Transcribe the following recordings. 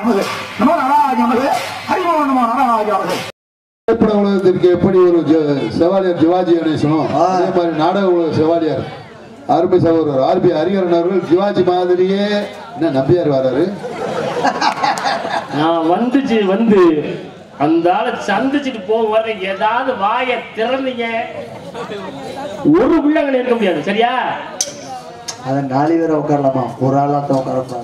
நமது நம நாராஜ நமது ஹரிமோ நம நாராஜ நமது திரைப்பட உலகத்திற்கு எப்படி ஒரு ஜ- செவாலியர் சிவாஜி கணேசனும் அதே மாதிரி நாடக உலக செவாலியர் அருமை சகோதரர் ஆர்பி ஹரிகரன் அவர்கள் சிவாஜி மாதிரியே என்ன நம்பியார் வராரு நான் வந்துச்சு வந்து அந்த ஆளை சந்திச்சுட்டு போக வர ஏதாவது வாயை திறந்தீங்க ஒரு பிள்ளைங்க இருக்க முடியாது சரியா அதை நாலு பேரை உட்காரலாமா ஒரு ஆளா தான் உட்காரக்கூடாது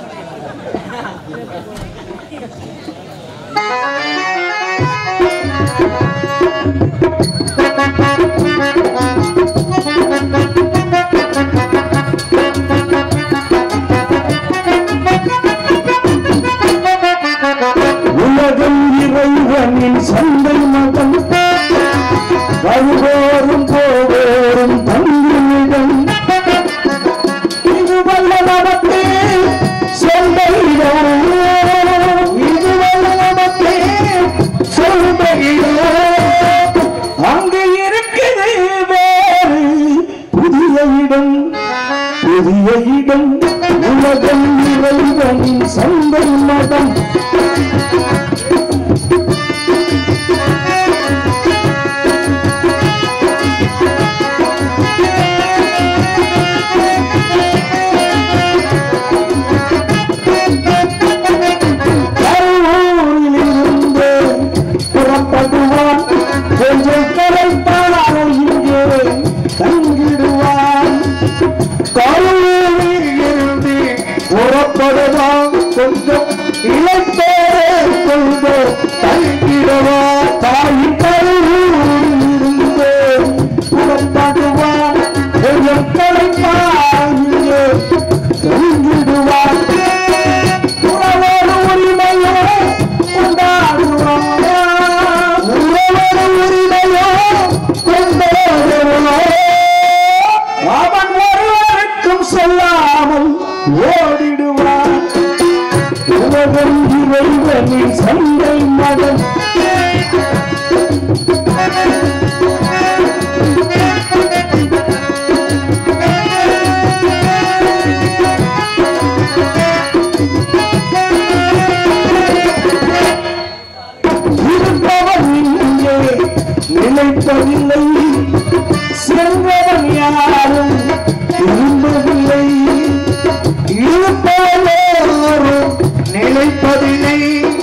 உலகம் இறைவனின் சந்தை மதம் வருவோரும் போவோரும் தங்குமிடம் இது வல்ல நமக்கு சொந்த இடம் இது வல்ல நமக்கு சொந்த இடம் அங்கு இருக்குது வேறு புதிய இடம் புதிய இடம் உலகம் இறைவனின் சந்தை மதம் கருவூரிலிருந்து புறப்படுவான் கொஞ்சம் கரைத்தால் இங்கே தங்கிடுவான் கருவூரில் இருந்து புறப்படுவான் கொஞ்சம் இளைத்தோரே கொஞ்சம் தங்கிடுவான் தாயின் கருவூரிலிருந்து புறப்படுவான் கொஞ்சம் கரைத்தால் இங்கே தங்கிடுவான் உறவோடு உரிமையோ கொண்டாடுவோம். உறவோடு உரிமையோ கொண்டாடுவோம். அவன் ஒருவருக்கும் சொல்லாமல் ஓடிடுவான் உலகம் இறைவனின் சந்தை மகன் இருப்பவன் இங்கே நிலைப்பதில்லை செல்வவன் யாரும் விரும்பவில்லை இருப்பவரோரும் நிலைப்பதில்லை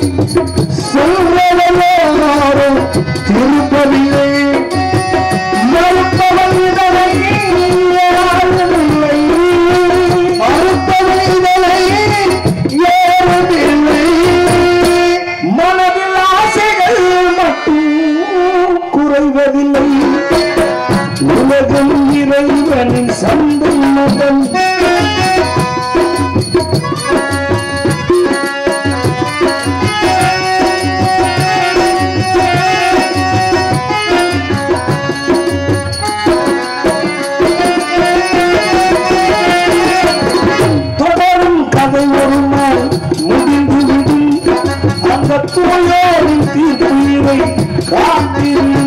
செல்வவரோரும் திருப்பதில்லை மறுப்பவன் இதனை யாரும் இல்லை மறுப்பவன் இதனை யாரும் இல்லை மனதில் ஆசைகள் மட்டும் குறைவதில்லை உலகம் இறைவனின் சந்தை மதம் தொடரும் கதை ஒரு நாள் முடிந்துவிடும் அந்த தூயோரின் தீர்ப்பீரை காத்திரும்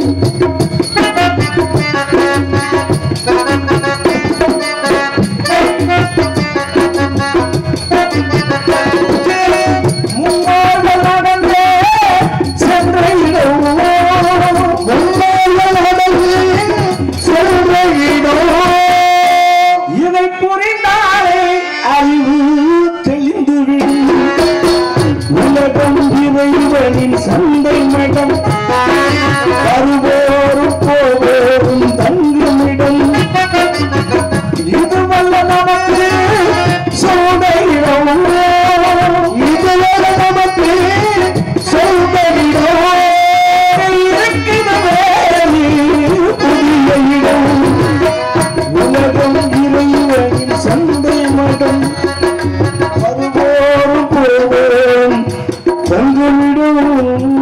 முன்னோர்கள் நடந்தே சென்ற இடம் முன்னோர்கள் நடந்தே சென்ற இடம் இதை புரிந்தாலே அறிவு தெளிந்துவிடும் உலகம் இறைவனின் சந்தை மடம் வருவோரும் போவோரும் தங்குமிடம் இது வல்ல நமக்கு சொந்த இடம் இது வல்ல நமக்கு சொந்த இடம் இருக்குது வேறு புதிய இடம் உலகம் இறைவனின் சந்தை மடம் வருவோரும் போவோம் தங்குமிடும்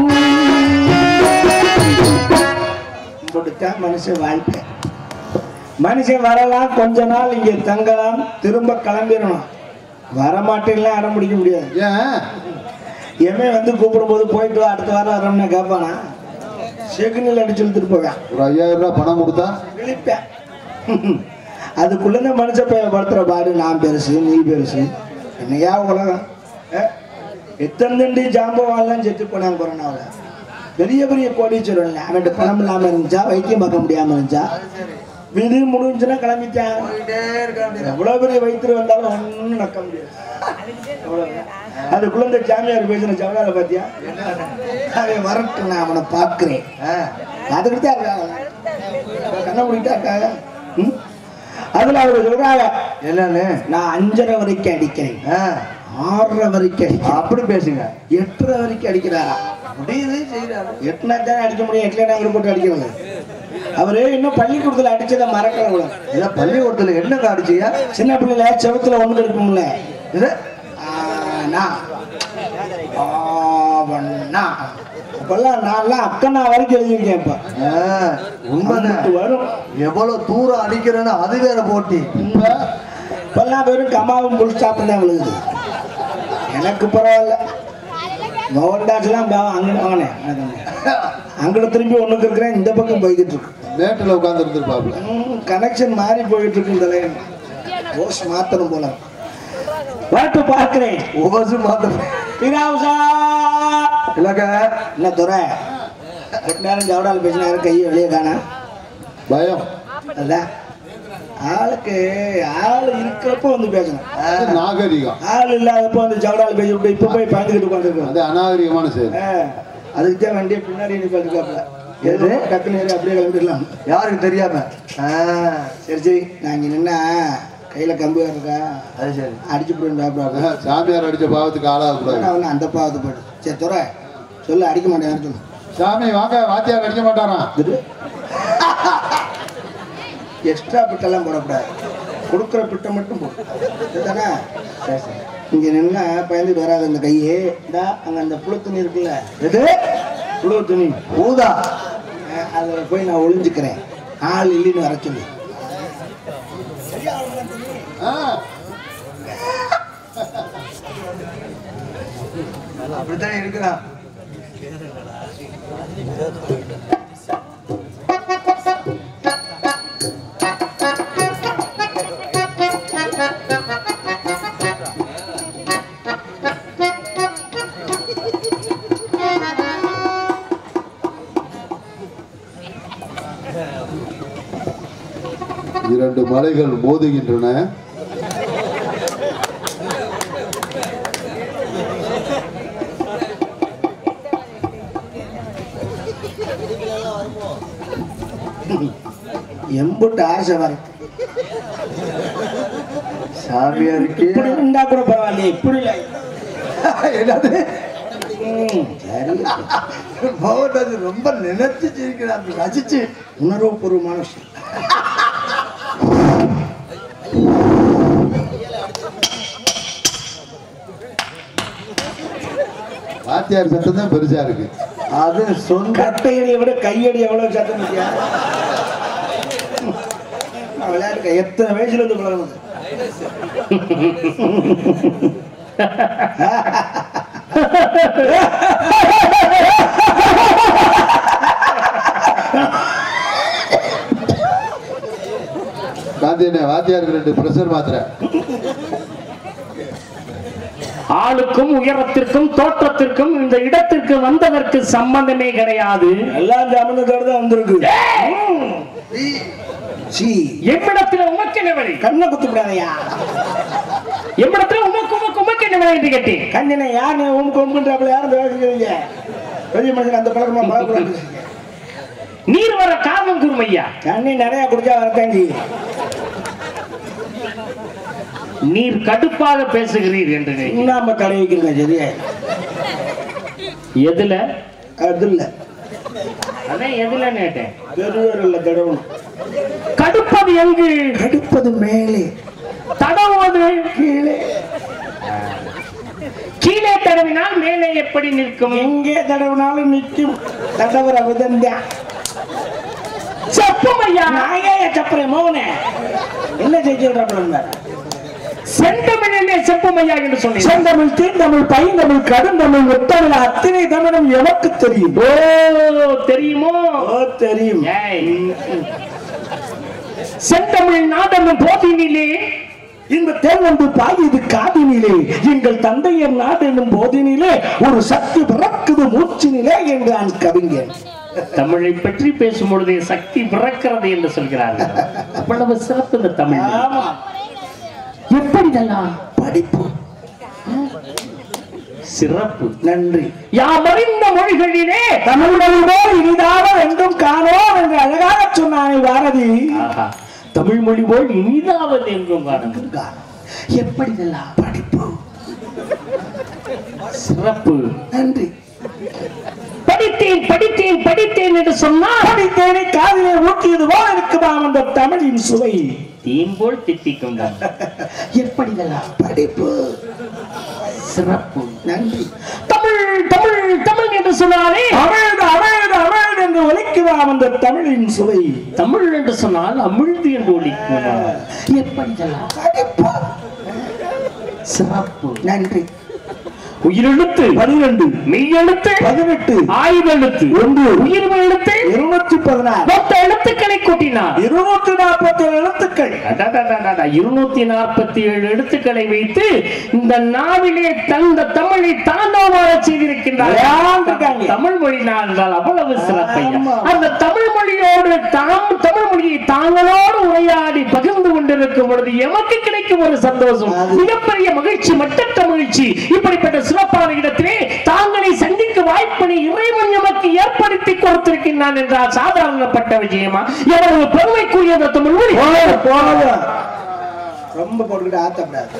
இப்படித்தான் மனுஷன் வாழ்க்கை மனுஷன் வரலாம் கொஞ்ச நாள் இங்க தங்கலாம் திரும்ப கிளம்பிடணும் வரமாட்டேன்லாம் அடம் பிடிக்க முடியாது ஏன் எமே வந்து கூப்பிடும்போது போயிட்டு வா, அடுத்த வாரம் வரோம்னா கேட்பானா செகுனில் அடிச்சு இழுத்துட்டு போவேன் ஒரு ஐயாயிரம் ரூபாய் பணம் கொடுத்தா விழிப்பேன் அதுக்குள்ள இந்த மனுஷ பைய படுத்துற பாரு நான் பெருசு நீ பெருசு என்னையா உலகம் ஏ? எத்தனை தண்டி ஜாம்பவான்லாம் செத்து போனாங்க கொரோனாவில் பெரிய பெரிய கோடீஸ்வரன் அவன்கிட்ட பணம் இல்லாம இருந்துச்சா வைத்தியம் பார்க்க முடியாம இருந்துச்சா விதி முடிஞ்சுன்னா கிளம்பிட்டான் எவ்வளவு பெரிய வைத்தியம் வந்தாலும் ஒன்றும் நடக்க முடியாது அவ்வளவுதான். அதுக்குள்ள இந்த ஜாமியார் பேசின ஜவலால பாத்தியா அவன் வரட்டும் நான் அவனை பார்க்கிறேன் அதுக்கிட்டு தான் இருக்காங்க கண்ண முடிக்கிட்டா இருக்காங்க ம்? அதுல அவங்க சொல்றாங்க என்னன்னு நான் அஞ்சரை வரைக்கும் அடிக்கிறேன் ஆ, ஆறரை வரைக்கும் அடிக்கிறேன் அப்படி பேசுங்க எட்டரை வரைக்கும் அடிக்கிறாரா முடியுது செய்யறாரு எட்டுனா தானே அடிக்க முடியும் எட்டுல நாங்கள் போட்டு அடிக்கிறது அவரு இன்னும் பள்ளிக்கூடத்துல அடிச்சதை மறக்கல கூட ஏதோ பள்ளிக்கூடத்துல என்னங்க அடிச்சியா சின்ன பிள்ளைல செவத்துல ஒண்ணு இருக்கும்ல இது ஆனா ஆவண்ணா அப்பெல்லாம் நான்லாம் அக்கண்ணா வரைக்கும் எழுதியிருக்கேன் இப்ப ஆ, உண்மைதான் அங்கிட்டு வரும் எவ்வளவு தூரம் அடிக்கிறேன்னு அது வேற போட்டி இப்ப இப்பெல்லாம் வெறும் கமாவும் புல் ஸ்டாப் தான் விழுகுது எனக்கு பரவாயில்ல மோகன்தாஸ்லாம் பாவம் அங்கிட்டு வாங்கினேன் அங்கிட்டு திரும்பி ஒண்ணுக்கு இருக்கிறேன் இந்த பக்கம் போய்கிட்டு இருக்கு மேட்டில் உட்கார்ந்து இருந்திருப்பாப்ல கனெக்ஷன் மாறி போயிட்டு இருக்கு இந்த லைன் ஓஸ் மாத்தணும் போல வரட்டு பார்க்கிறேன் ஓசு மாத்த பிராவுசா இல்லங்க என்ன துறை ரெண்டு நேரம் ஜவடால் பேசினாரு கையை வெளியே காணா பயம் அல்ல ஆளுக்கு ஆள் இருக்கிறப்ப வந்து பேசணும் அது நாகரிகம் ஆள் இல்லாதப்போ வந்து ஜவடால் பேசி விட்டு இப்போ போய் பயந்துக்கிட்டு உட்காந்துருக்கோம் அது அநாகரிகமான செயல் அதுக்கு தான் வண்டியை பின்னாடி நிப்பாட்டுக்காப்புல எது டக்குன்னு ஏறி அப்படியே கிளம்பிடலாம் யாருக்கு தெரியாம ஆ, சரி சரி நான் இங்கே நின்னா கையில் கம்பு வேற இருக்கா அது சரி அடிச்சு போடுவேன் சாமியார் அடிச்ச பாவத்துக்கு ஆளாகக்கூடாது அவன் அந்த பாவத்தை போடு சரி துறை சொல்லு அடிக்க மாட்டேன் சொல்லு சாமி வாங்க வாத்தியார் அடிக்க மாட்டாராம் எக்ஸ்ட்ரா பிட்டெல்லாம் போடக்கூடாது கொடுக்குற பிட்டை மட்டும் போடு சரிதானே சரி சரி இங்கே நின்னா பயந்துட்டு வராது அந்த கையே இந்தா அங்கே அந்த புழு துணி இருக்குல்ல எது புழு துணி ஊதா அதில் போய் நான் ஒளிஞ்சுக்கிறேன் ஆள் இல்லைன்னு வர சொல்லு ஆ, அப்படித்தான் இருக்கிறான் இரண்டு மலைகள் மோதுகின்றன எம்புட்டு ஆசை வரும் சாமியாருக்கு இப்படி இருந்தா கூட பரவாயில்லையே இப்படி இல்லை என்னது ம், சரி மோகன் ரொம்ப நினைச்சு சிரிக்கிறான் ரசிச்சு உணர்வுபூர்வமான விஷயம் வாத்தியார் சத்தம் தான் பெருசா இருக்கு அது சொந்த கட்டையடியை விட கையடி எவ்வளவு சத்தம் இருக்கியா நான் விளையாட்டு எத்தனை வயசுல இருந்து பழகணும் காந்தி அண்ணே வாத்தியாருக்கு ரெண்டு ப்ரெஷர் மாத்திரை ஆளுக்கும் உயரத்திற்கும் தோற்றத்திற்கும் இந்த இடத்திற்கு வந்ததற்கு சம்பந்தமே கிடையாது எல்லாம் சம்மந்தத்தோட தான் வந்திருக்கு சி எம்மிடத்தில் உமக்கு என்ன வழி கண்ணை குத்து விடாதயா எம்மிடத்தில் உமக்கு உமக்கு உமக்கு என்ன வழி என்று கேட்டேன் கண்ணினை யாருன்னு உம் கொம்புன்றாப்புல யாரும் பேசுறீங்க பெரிய மனுஷன் அந்த பழக்கமா பழக்கூடாது நீர் வர காரணம் கூறுமையா தண்ணி நிறைய குடிச்சா வரத்தான் செய்யும் நீர் கடுப்பாக பேசுகிறீர் என்று நினைக்கிறேன். சுண்ணாம்பு தடை வைக்கிறீங்க சரியா எதுல அது இல்ல அதான் எதுல கேட்டேன் பெருவர் இல்ல தடவணும் கடுப்பது எங்கு கடுப்பது மேலே தடவுவது கீழே கீழே தடவினால் மேலே எப்படி நிற்கும் எங்கே தடவினாலும் நிற்கும் தடவுற விதந்தான் செப்பும் ஐயா நாயே சப்பரை மோகனே என்ன செய்ய சொல்றாப்புல செந்தமிழே செப்பும் ஐயா என்று சொன்னேன் செந்தமிழ் தீந்தமிழ் பைந்தமிழ் கடுந்தமிழ் முத்தமிழ் அத்தனை தமிழும் எமக்கு தெரியும் ஓ தெரியுமோ ஓ தெரியும் ஏய். செந்தமிழ் நாடமும் போதினிலே இந்த தேர் வந்து பாயுது காதினிலே எங்கள் தந்தையர் நாடு என்னும் போதினிலே ஒரு சக்தி பிறக்குது மூச்சினிலே என்றான் கவிஞன் தமிழை பற்றி பேசும் பொழுதே சக்தி பிறக்கிறது என்று சொல்கிறார்கள் அவ்வளவு சிறப்பு இந்த தமிழ் ஆமா எப்படிதெல்லாம் படிப்பு சிறப்பு நன்றி யாம் அறிந்த மொழிகளிலே தமிழ்மொழி போல் இனிதாக என்றும் காணோம் என்று அழகாக சொன்னானே பாரதி ஆஹா, தமிழ் மொழி போல் இனிதாவது எங்கும் காணும் எப்படிதெல்லாம் படிப்பு சிறப்பு நன்றி படித்தேன் படித்தேன் படித்தேன் என்று சொன்னால் படித்தேனை காதிலே ஊட்டியது போல் இருக்குமாம் அந்த தமிழின் சுவை தீன் போல் திட்டிக் கொண்டான் எப்படிதெல்லாம் படிப்பு சிறப்பு நன்றி தமிழ் தமிழ் தமிழ் என்று சொன்னாலே அமிழ்து அமிழ்து அமிழ்து என்று ஒலிக்குமாம் அந்த தமிழின் சுவை தமிழ் என்று சொன்னால் அமிழ்து என்று ஒலிக்குமா எப்படிதெல்லாம் படிப்பு சிறப்பு நன்றி உயிரெழுத்து பனிரெண்டு மெய்யெழுத்து பதினெட்டு ஆய்வெழுத்து ஒன்று உயிர்மை எழுத்து இருநூற்றி பதினாறு மொத்த எழுத்துக்களை கூட்டினார் இருநூற்றி நாற்பத்தி ஏழு எழுத்துக்கள் அடடடடடட, இருநூத்தி நாற்பத்தி ஏழு எழுத்துக்களை வைத்து இந்த நாவிலே தந்த தமிழை தாண்டவமாக செய்திருக்கின்றார் விளையாண்டுட்டாங்க. தமிழ் மொழி நான் என்றால் அவ்வளவு சிறப்பையா ஆமா. அந்த தமிழ் மொழியோடு தாம் தமிழ் மொழியை தாங்களோடு உரையாடி பகிர்ந்து கொண்டிருக்கும் பொழுது எமக்கு கிடைக்கும் ஒரு சந்தோஷம் அது- மிகப்பெரிய மகிழ்ச்சி மட்டற்ற மகிழ்ச்சி இப்படிப்பட்ட சிறப்பான இடத்திலே தாங்களை சந்திக்க வாய்ப்பினை இறைவன் எமக்கு ஏற்படுத்தி கொடுத்திருக்கின்றான் என்றால் சாதாரணப்பட்ட விஷயமா எவ்வளவு பெருமைக்குரிய அந்த தமிழ் மொழி போனதும் ரொம்ப போட்டுக்கிட்டு ஆத்தப்படாது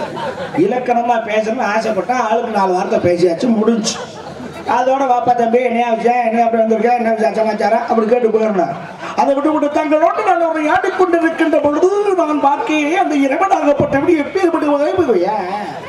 இலக்கணமா பேசணும்னு ஆசைப்பட்டா ஆளுக்கு நாலு வார்த்தை பேசியாச்சு முடிஞ்சு அதோட வாப்பா தம்பி என்ன விஷயம் என்ன அப்படி வந்திருக்க என்ன விஷயம் சமாச்சாரம் அப்படி கேட்டு போயிடணும் அதை விட்டு விட்டு தங்களோடு நான் ஒரு ஆடிக் கொண்டிருக்கின்ற பொழுது நான் பார்க்கிறேன் அந்த இறைவனாகப்பட்டபடி எப்பேற்பட்ட வகையா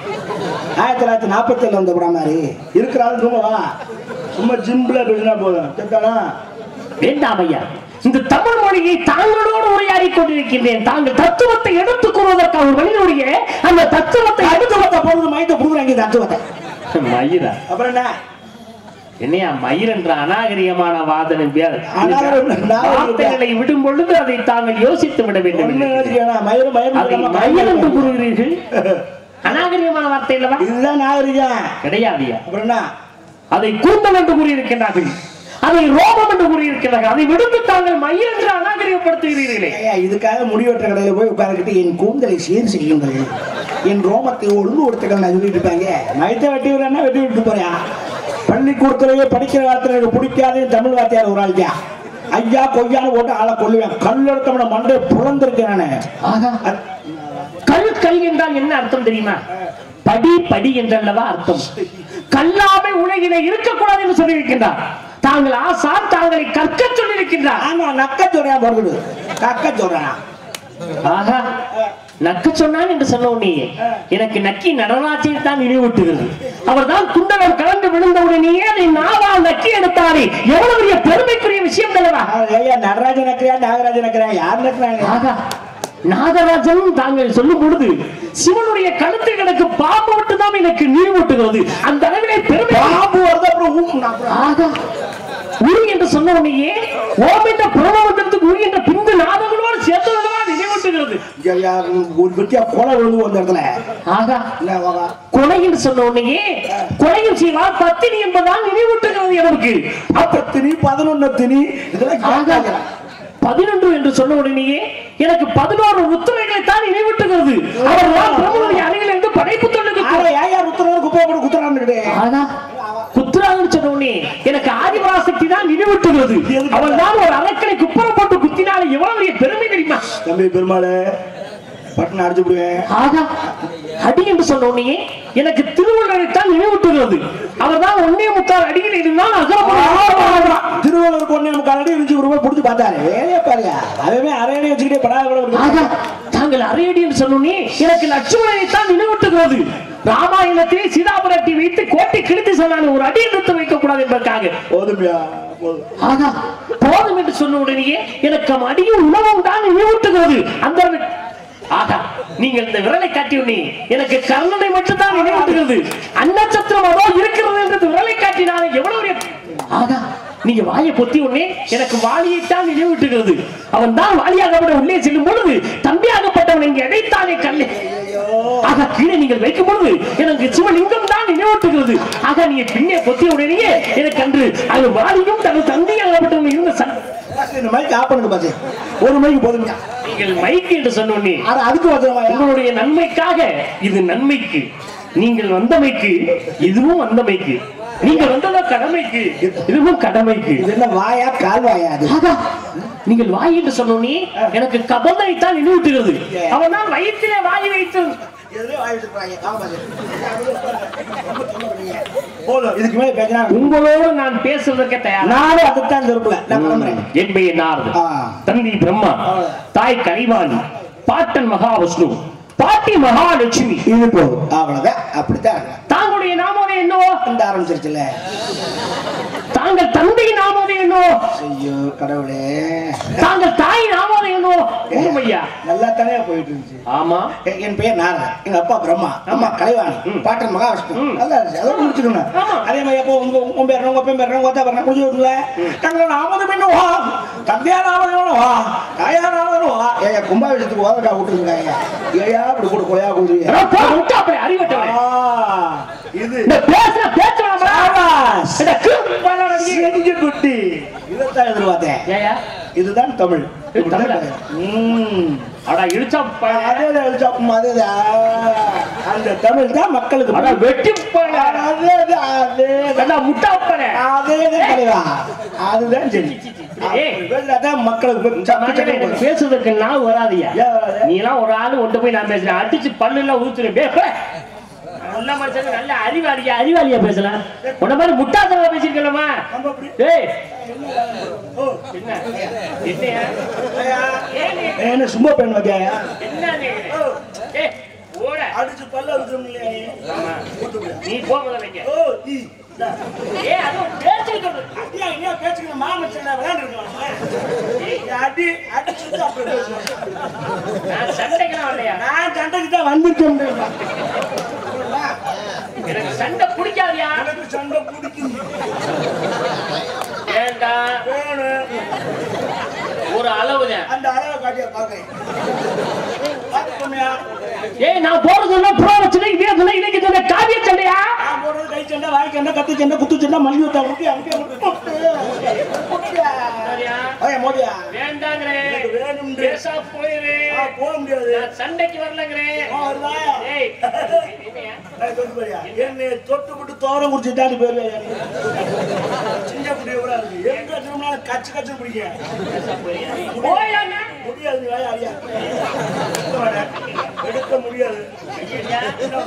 ஆயிரத்தி தொள்ளாயிரத்தி நாற்பத்தி ஏழு வந்த படம் மாதிரி இருக்கிற ஆளு சும்மா சும்மா ஜிம்பிள பேசினா போதும் கேட்டானா வேண்டாம் ஐயா இந்த தமிழ் மொழியை தாங்களோடு உரையாடி கொண்டிருக்கின்றேன் தாங்கள் தத்துவத்தை எடுத்துக் கூறுவதற்கு அவர் வழியுடைய அந்த தத்துவத்தை தத்துவத்தை பொழுது மைத்த புடுங்குறாங்க தத்துவத்தை மயிரா அப்புறம் என்ன என்னையா மயிர் என்ற அநாகரிகமான வாதனை வியா- அநாகரிகம், நாகரிகம். வார்த்தைகளை விடும் பொழுது அதை தாங்கள் யோசித்து விட வேண்டும் ஒண்ணு என்று யோசிக்கணும். மயிறு மயிறு அதை இல்லாம மயிர் என்று மயிறு. கூறுகிறீர்கள் அநாகரிகமான வார்த்தை இல்லவா இதுதான் நாகரிகம் கிடையாதுயா அப்புறம் என்ன அதை கூந்தல் என்று கூறியிருக்கின்றார்கள் அதை ரோமம் என்று கூறியிருக்கிறார்கள் அதை விடுத்து தாங்கள் மயிர் என்று அநாகரிகப்படுத்துகிறீர்களே ஐயா, இதுக்காக முடிவெற்ற கடையில போய் உட்கார்ந்துக்கிட்டு என் கூந்தலை சீர் செய்யுங்கள் என் ரோமத்தை ஒழுங்கு ஒருத்தர்கள் நான் சொல்லிட்டு இருப்பாங்க மயத்தை வெட்டி விடுறேன்னா வெட்டி விட்டு போறியா பள்ளிக்கூடத்திலேயே படிக்கிற காலத்துல எனக்கு பிடிக்காத தமிழ் வாத்தியார் ஒரு ஆள்யா ஐயா கொய்யான்னு போட்டு ஆளை கொல்லுவேன் கல் எடுத்தவன மண்டை புலந்திருக்கேன் நானு அத்- கல் கல் என்றால் என்ன அர்த்தம் தெரியுமா படி படி என்றல்லவா அர்த்தம் கல்லாமை உலகிலே இருக்கக்கூடாது என்று சொல்லியிருக்கின்றார் தாங்கள் ஆசான் தாங்களை கற்க சொல்லியிருக்கின்றார் ஆமா நக்க சொல்றேன் பொருள் கக்க சொல்றேன் ஆகா நக்க சொன்னான் என்று சொன்ன உடனே எனக்கு நக்கி நடராஜை தான் நினைவூட்டுகிறது அவர் தான் குண்டலம் கலந்து விழுந்த உடனேயே அதை நாவால் நக்கி எடுத்தாரே எவ்வளவு பெரிய பெருமைக்குரிய விஷயம் அல்லவா ஐயா நடராஜன் நக்கிறியா நாகராஜன் நக்கிறியா யார் நக்கிறாங்க ஆகா நாகராஜனும் தாங்கள் சொல்லும் பொழுது சிவனுடைய கழுத்தில் எனக்கு பாம்பு மட்டும்தான் எனக்கு நினைவூட்டுகிறது அந்த அளவிலே பெருமை பாம்பு வருது அப்புறம் ஊம் அப்புறம் ஆகா உரி என்று சொன்ன உடனேயே ஓம் என்ற புறமந்திரத்துக்கு உரி என்ற பிந்து நாதங்களோடு சேர்ந்ததுதான் நினைவூட்டுகிறது ஐயா, ஒரு வெட்டியா கொலை விழுந்து அந்த இடத்துல ஆகா என்ன வாகா கொலை என்று சொன்ன உடனேயே கொலையும் செய்வார் பத்தினி என்பதுதான் நினைவூட்டுகிறது எனக்கு அப்ப திணி பதினொன்னு திணி இதெல்லாம் ஆகா கேட்காதீங்க. பதினொன்று என்று சொன்ன உடனேயே எனக்கு பதினோரு உத்தரைகளை தான் நினைவூட்டுகிறது அவர் தான் பிரபுடைய அருகில் இருந்து படைப்பு தொண்டுக்கு ஆனா ஏயா உத்தரவு குப்பை போட்டு குத்துறான்னு ஆகா குத்துறாங்கன்னு சொன்ன உடனே எனக்கு ஆதிபராசக்தி தான் நினைவூட்டுகிறது அவள் தான் ஒரு அரக்கனை குப்புறம் போட்டு குத்தினால எவ்வளவு பெரிய பெருமை தெரியுமா தம்பி பெருமாளே பட்டனை அடிச்சு விடுவேன் ஆகா அடி என்று சொன்ன உடனே எனக்கு திருவள்ளுவரை தான் நினைவூட்டுகிறது அவர் தான் ஒன்னே முக்கால் அடியில் இருந்தால் அகலம் திருவள்ளுவர் பொண்ணு நமக்கு ஆல்ரெடி இருந்துச்சு ஒரு ரூபாய் பிடிச்சி பார்த்தாரு வேலையே பாருங்க அவமே அரையணை வச்சுக்கிட்டே படாத ஆகா தாங்கள் அரையடி என்று சொன்னோனே எனக்கு லட்சுமணனை தான் நினைவூட்டுகிறது ராமாயணத்திலே சீதாபுரத்தை வைத்து கோட்டை கிழித்து சொன்னாலும் ஒரு அடி நிறுத்த வைக்க கூடாது என்பதற்காக போதுமையா போதும் ஆகா போதும் என்று சொன்ன உடனேயே எனக்கு அடியும் உணவும் தான் நினைவூட்டுகிறது அந்த ஆகா நீங்கள் இந்த விரலை காட்டியுடனே எனக்கு கர்ணனை மட்டும் தான் நினைவூட்டுகிறது அன்னச்சத்திரம் அதோ இருக்கிறது என்று இந்த விரலை காட்டினாலே எவ்வளவு பெரிய- ஆகா நீங்க வாயை பொத்தி உடனே எனக்கு வாலியைத்தான் நினைவூட்டுகிறது அவன் தான் வாலியாகப்பட்ட உள்ளே செல்லும் பொழுது தம்பியாகப்பட்டவன் இங்கே இடைத்தானே கல்லே ஆக கீழே நீங்கள் வைக்கும் பொழுது எனக்கு சிவலிங்கம் தான் நினைவூட்டுகிறது ஆக நீங்க பின்னே பொத்திய உடனேயே எனக்கு அன்று அது வாலியும் தனது தந்தையாகப்பட்டவன் இருந்த சன் இந்த மைக் ஆஃப் பண்ணுங்க பாத்து ஒரு மைக்கு போதுங்க நீங்கள் மைக் என்று சொன்ன உடனே ஆனா அதுக்கு வச்சுருமா உங்களுடைய நன்மைக்காக இது நன்மைக்கு நீங்கள் வந்தமைக்கு இதுவும் வந்தமைக்கு நீங்கள் வந்ததோ கடமைக்கு இதுவும் கடமைக்கு இது என்ன வாயா கால் வாயா அது ஆகா, நீங்கள் வாய் என்று சொன்னோனே எனக்கு கபலை தான் நினைவூட்டுகிறது அவன் தான் வயிற்றிலே வாய் வைத்து எதுலயும் வாய் வச்சிருப்பாங்க. வாங்க பாத்து. போதும் இதுக்கு மேல பேசினா உங்களோடு நான் பேசுவதற்கு தயார் நானும் அதுதான் திருப்பல நான் கிளம்புறேன் என்பைய நாரது ஆ. தந்தி பிரம்மா தாய் கலைவாணி பாட்டன் மகாவிஷ்ணு பாட்டி மகாலட்சுமி இது போதும் அவ்வளவுதான் அப்படித்தான் இருக்கணும். தாங்களுடைய நாமோதயம் என்னவோ இந்த ஆரம்பிச்சிருச்சுல தாங்கள் தந்தை நாமோதயம் என்னவோ ஐயோ கடவுளே தாங்கள் தாய் நாமோதயம் என்னவோ உண்மையா நல்லா தானே போயிட்டு இருந்துச்சு ஆமா எ- என் பேர் நாரதன் எங்க அப்பா பிரம்மா அம்மா கலைவாணி ம். பாட்டன் மகாவிஷ்ணு ம். நல்லா இருந்துச்சு அதை முடிச்சுக்கணும் ஆமா. அதே மாதிரி அப்போ உங்க உங்க பேர் என்ன, உங்க பேர் என்ன, உங்க ஒத்தா பேர் என்ன, முடிச்சு விட்டுல தங்கள் நாமதம் என்னவா தந்தையா நாமதம் என்னவா தாயா நாமதம் வா ஏயா கும்பாபிஷத்துக்கு ஓதக்கா விட்டுருங்க ஏயா இப்படி கூட கொலையா கொடுத்துருங்க அதான் போய் விட்டு அப்படி அறிவட்டவன் இது இந்த பேசுற பேச்சலாமா சாபாஸ். இந்த கீழ் பாலாடா நீ. செடிக்கு குட்டி இதைத்தான் எதிர்பார்த்தேன் ஏயா இதுதான் தமிழ் இது தமிழா? ம். அடா இழுச்சா ப- அதேதான் எழுச்சாப்பும் அதேதான். அந்த தமிழ் தான் மக்களுக்கு அடா வெட்டி போன அதேதான், அதேதான். அடா முட்டா போன அதேதான் தலைவா. அதுதான் சரி ஏய். அப்படி பேசினாதான் மக்களுக்கு போய் சப்பு மகனே, சப்பு எனக்கு போடும். பேசுறதுக்கு நான் வராதியா ஏன் வராது? நீ எல்லாம் ஒரு ஆளு ஒன்று போய் நான் பேசுறேன் அடிச்சு பல்லு எல்லாம் ஊத்துறேன் நல்ல மனுஷன் நல்ல அறிவாளியா அறிவாளியா பேசலாம் உன்ன மாதிரி முட்டாத்தனமா பேசிருக்கலாமா நம்ம அப்படி- ஏய் ஓ, என்ன என்னையா ஐயா, ஏன் நீ என்ன சும்மா பெண் வைக்காயா என்ன நீ ஏய் ஓட அடிச்சு பல்ல அழுத்தணும் இல்லையா நீ? ஆமா. ஊத்துப்பியா? நீ போ முதல்ல ஓ, ஈ, இந்தா. ஏய் அதுவும் பேச்சுக்கிட்டு இருக்கு. அப்படியா, எங்கேயோ பேச்சுக்கணும், மாமச்சன் நான் விளையாண்டுருக்கலாமா? ஏய், அடி, அடிச்சுட்டு அப்புறம் பேசுவோம். நான் சண்டைக்கெல்லாம் வரலையா நான் சண்டைக்கு தான் வந்திருக்கேன் எனக்கு சண்டை பிடிக்காதியா எனக்கு சண்டை பிடிக்கும் ஏண்டா வேணும் ஒரு அளவுதான் அந்த அளவை காட்டியா பார்க்கறேன் பார்த்து பொண்ணையா ஏய் நான் போறது சொன்னா ப்ரோ வச்சுனா இதே சொன்னா இன்னைக்கு சொன்ன காவிய சண்டையா நான் போடுறது கை சண்டை வாய் சண்டை கத்து சண்டை குத்து சண்டை மல்லி விட்டா முட்டி அமுட்டி அமுட்டி மோதியா வேண்டாங்கிறே எனக்கு வேணும்னு. பேசா போயிரு ஆ, போக முடியாது நான் சண்டைக்கு வரலங்கிறே ஆ, வருதா? ஏய் என்னையா? ஏய், தொட்டு போறியா? என்னை தொட்டு விட்டு தோரம் குடிச்சுட்டாடி போயிருவேன் சிங்க குடி எவ்வளோ இருக்கு எங்க திரும்பினாலும் கச்சு கச்சு பிடிக்க பேசா போறியா? போயாண்ணா. முடியாது நீ வாயா அறியா எடுக்க முடியாது ஐயா.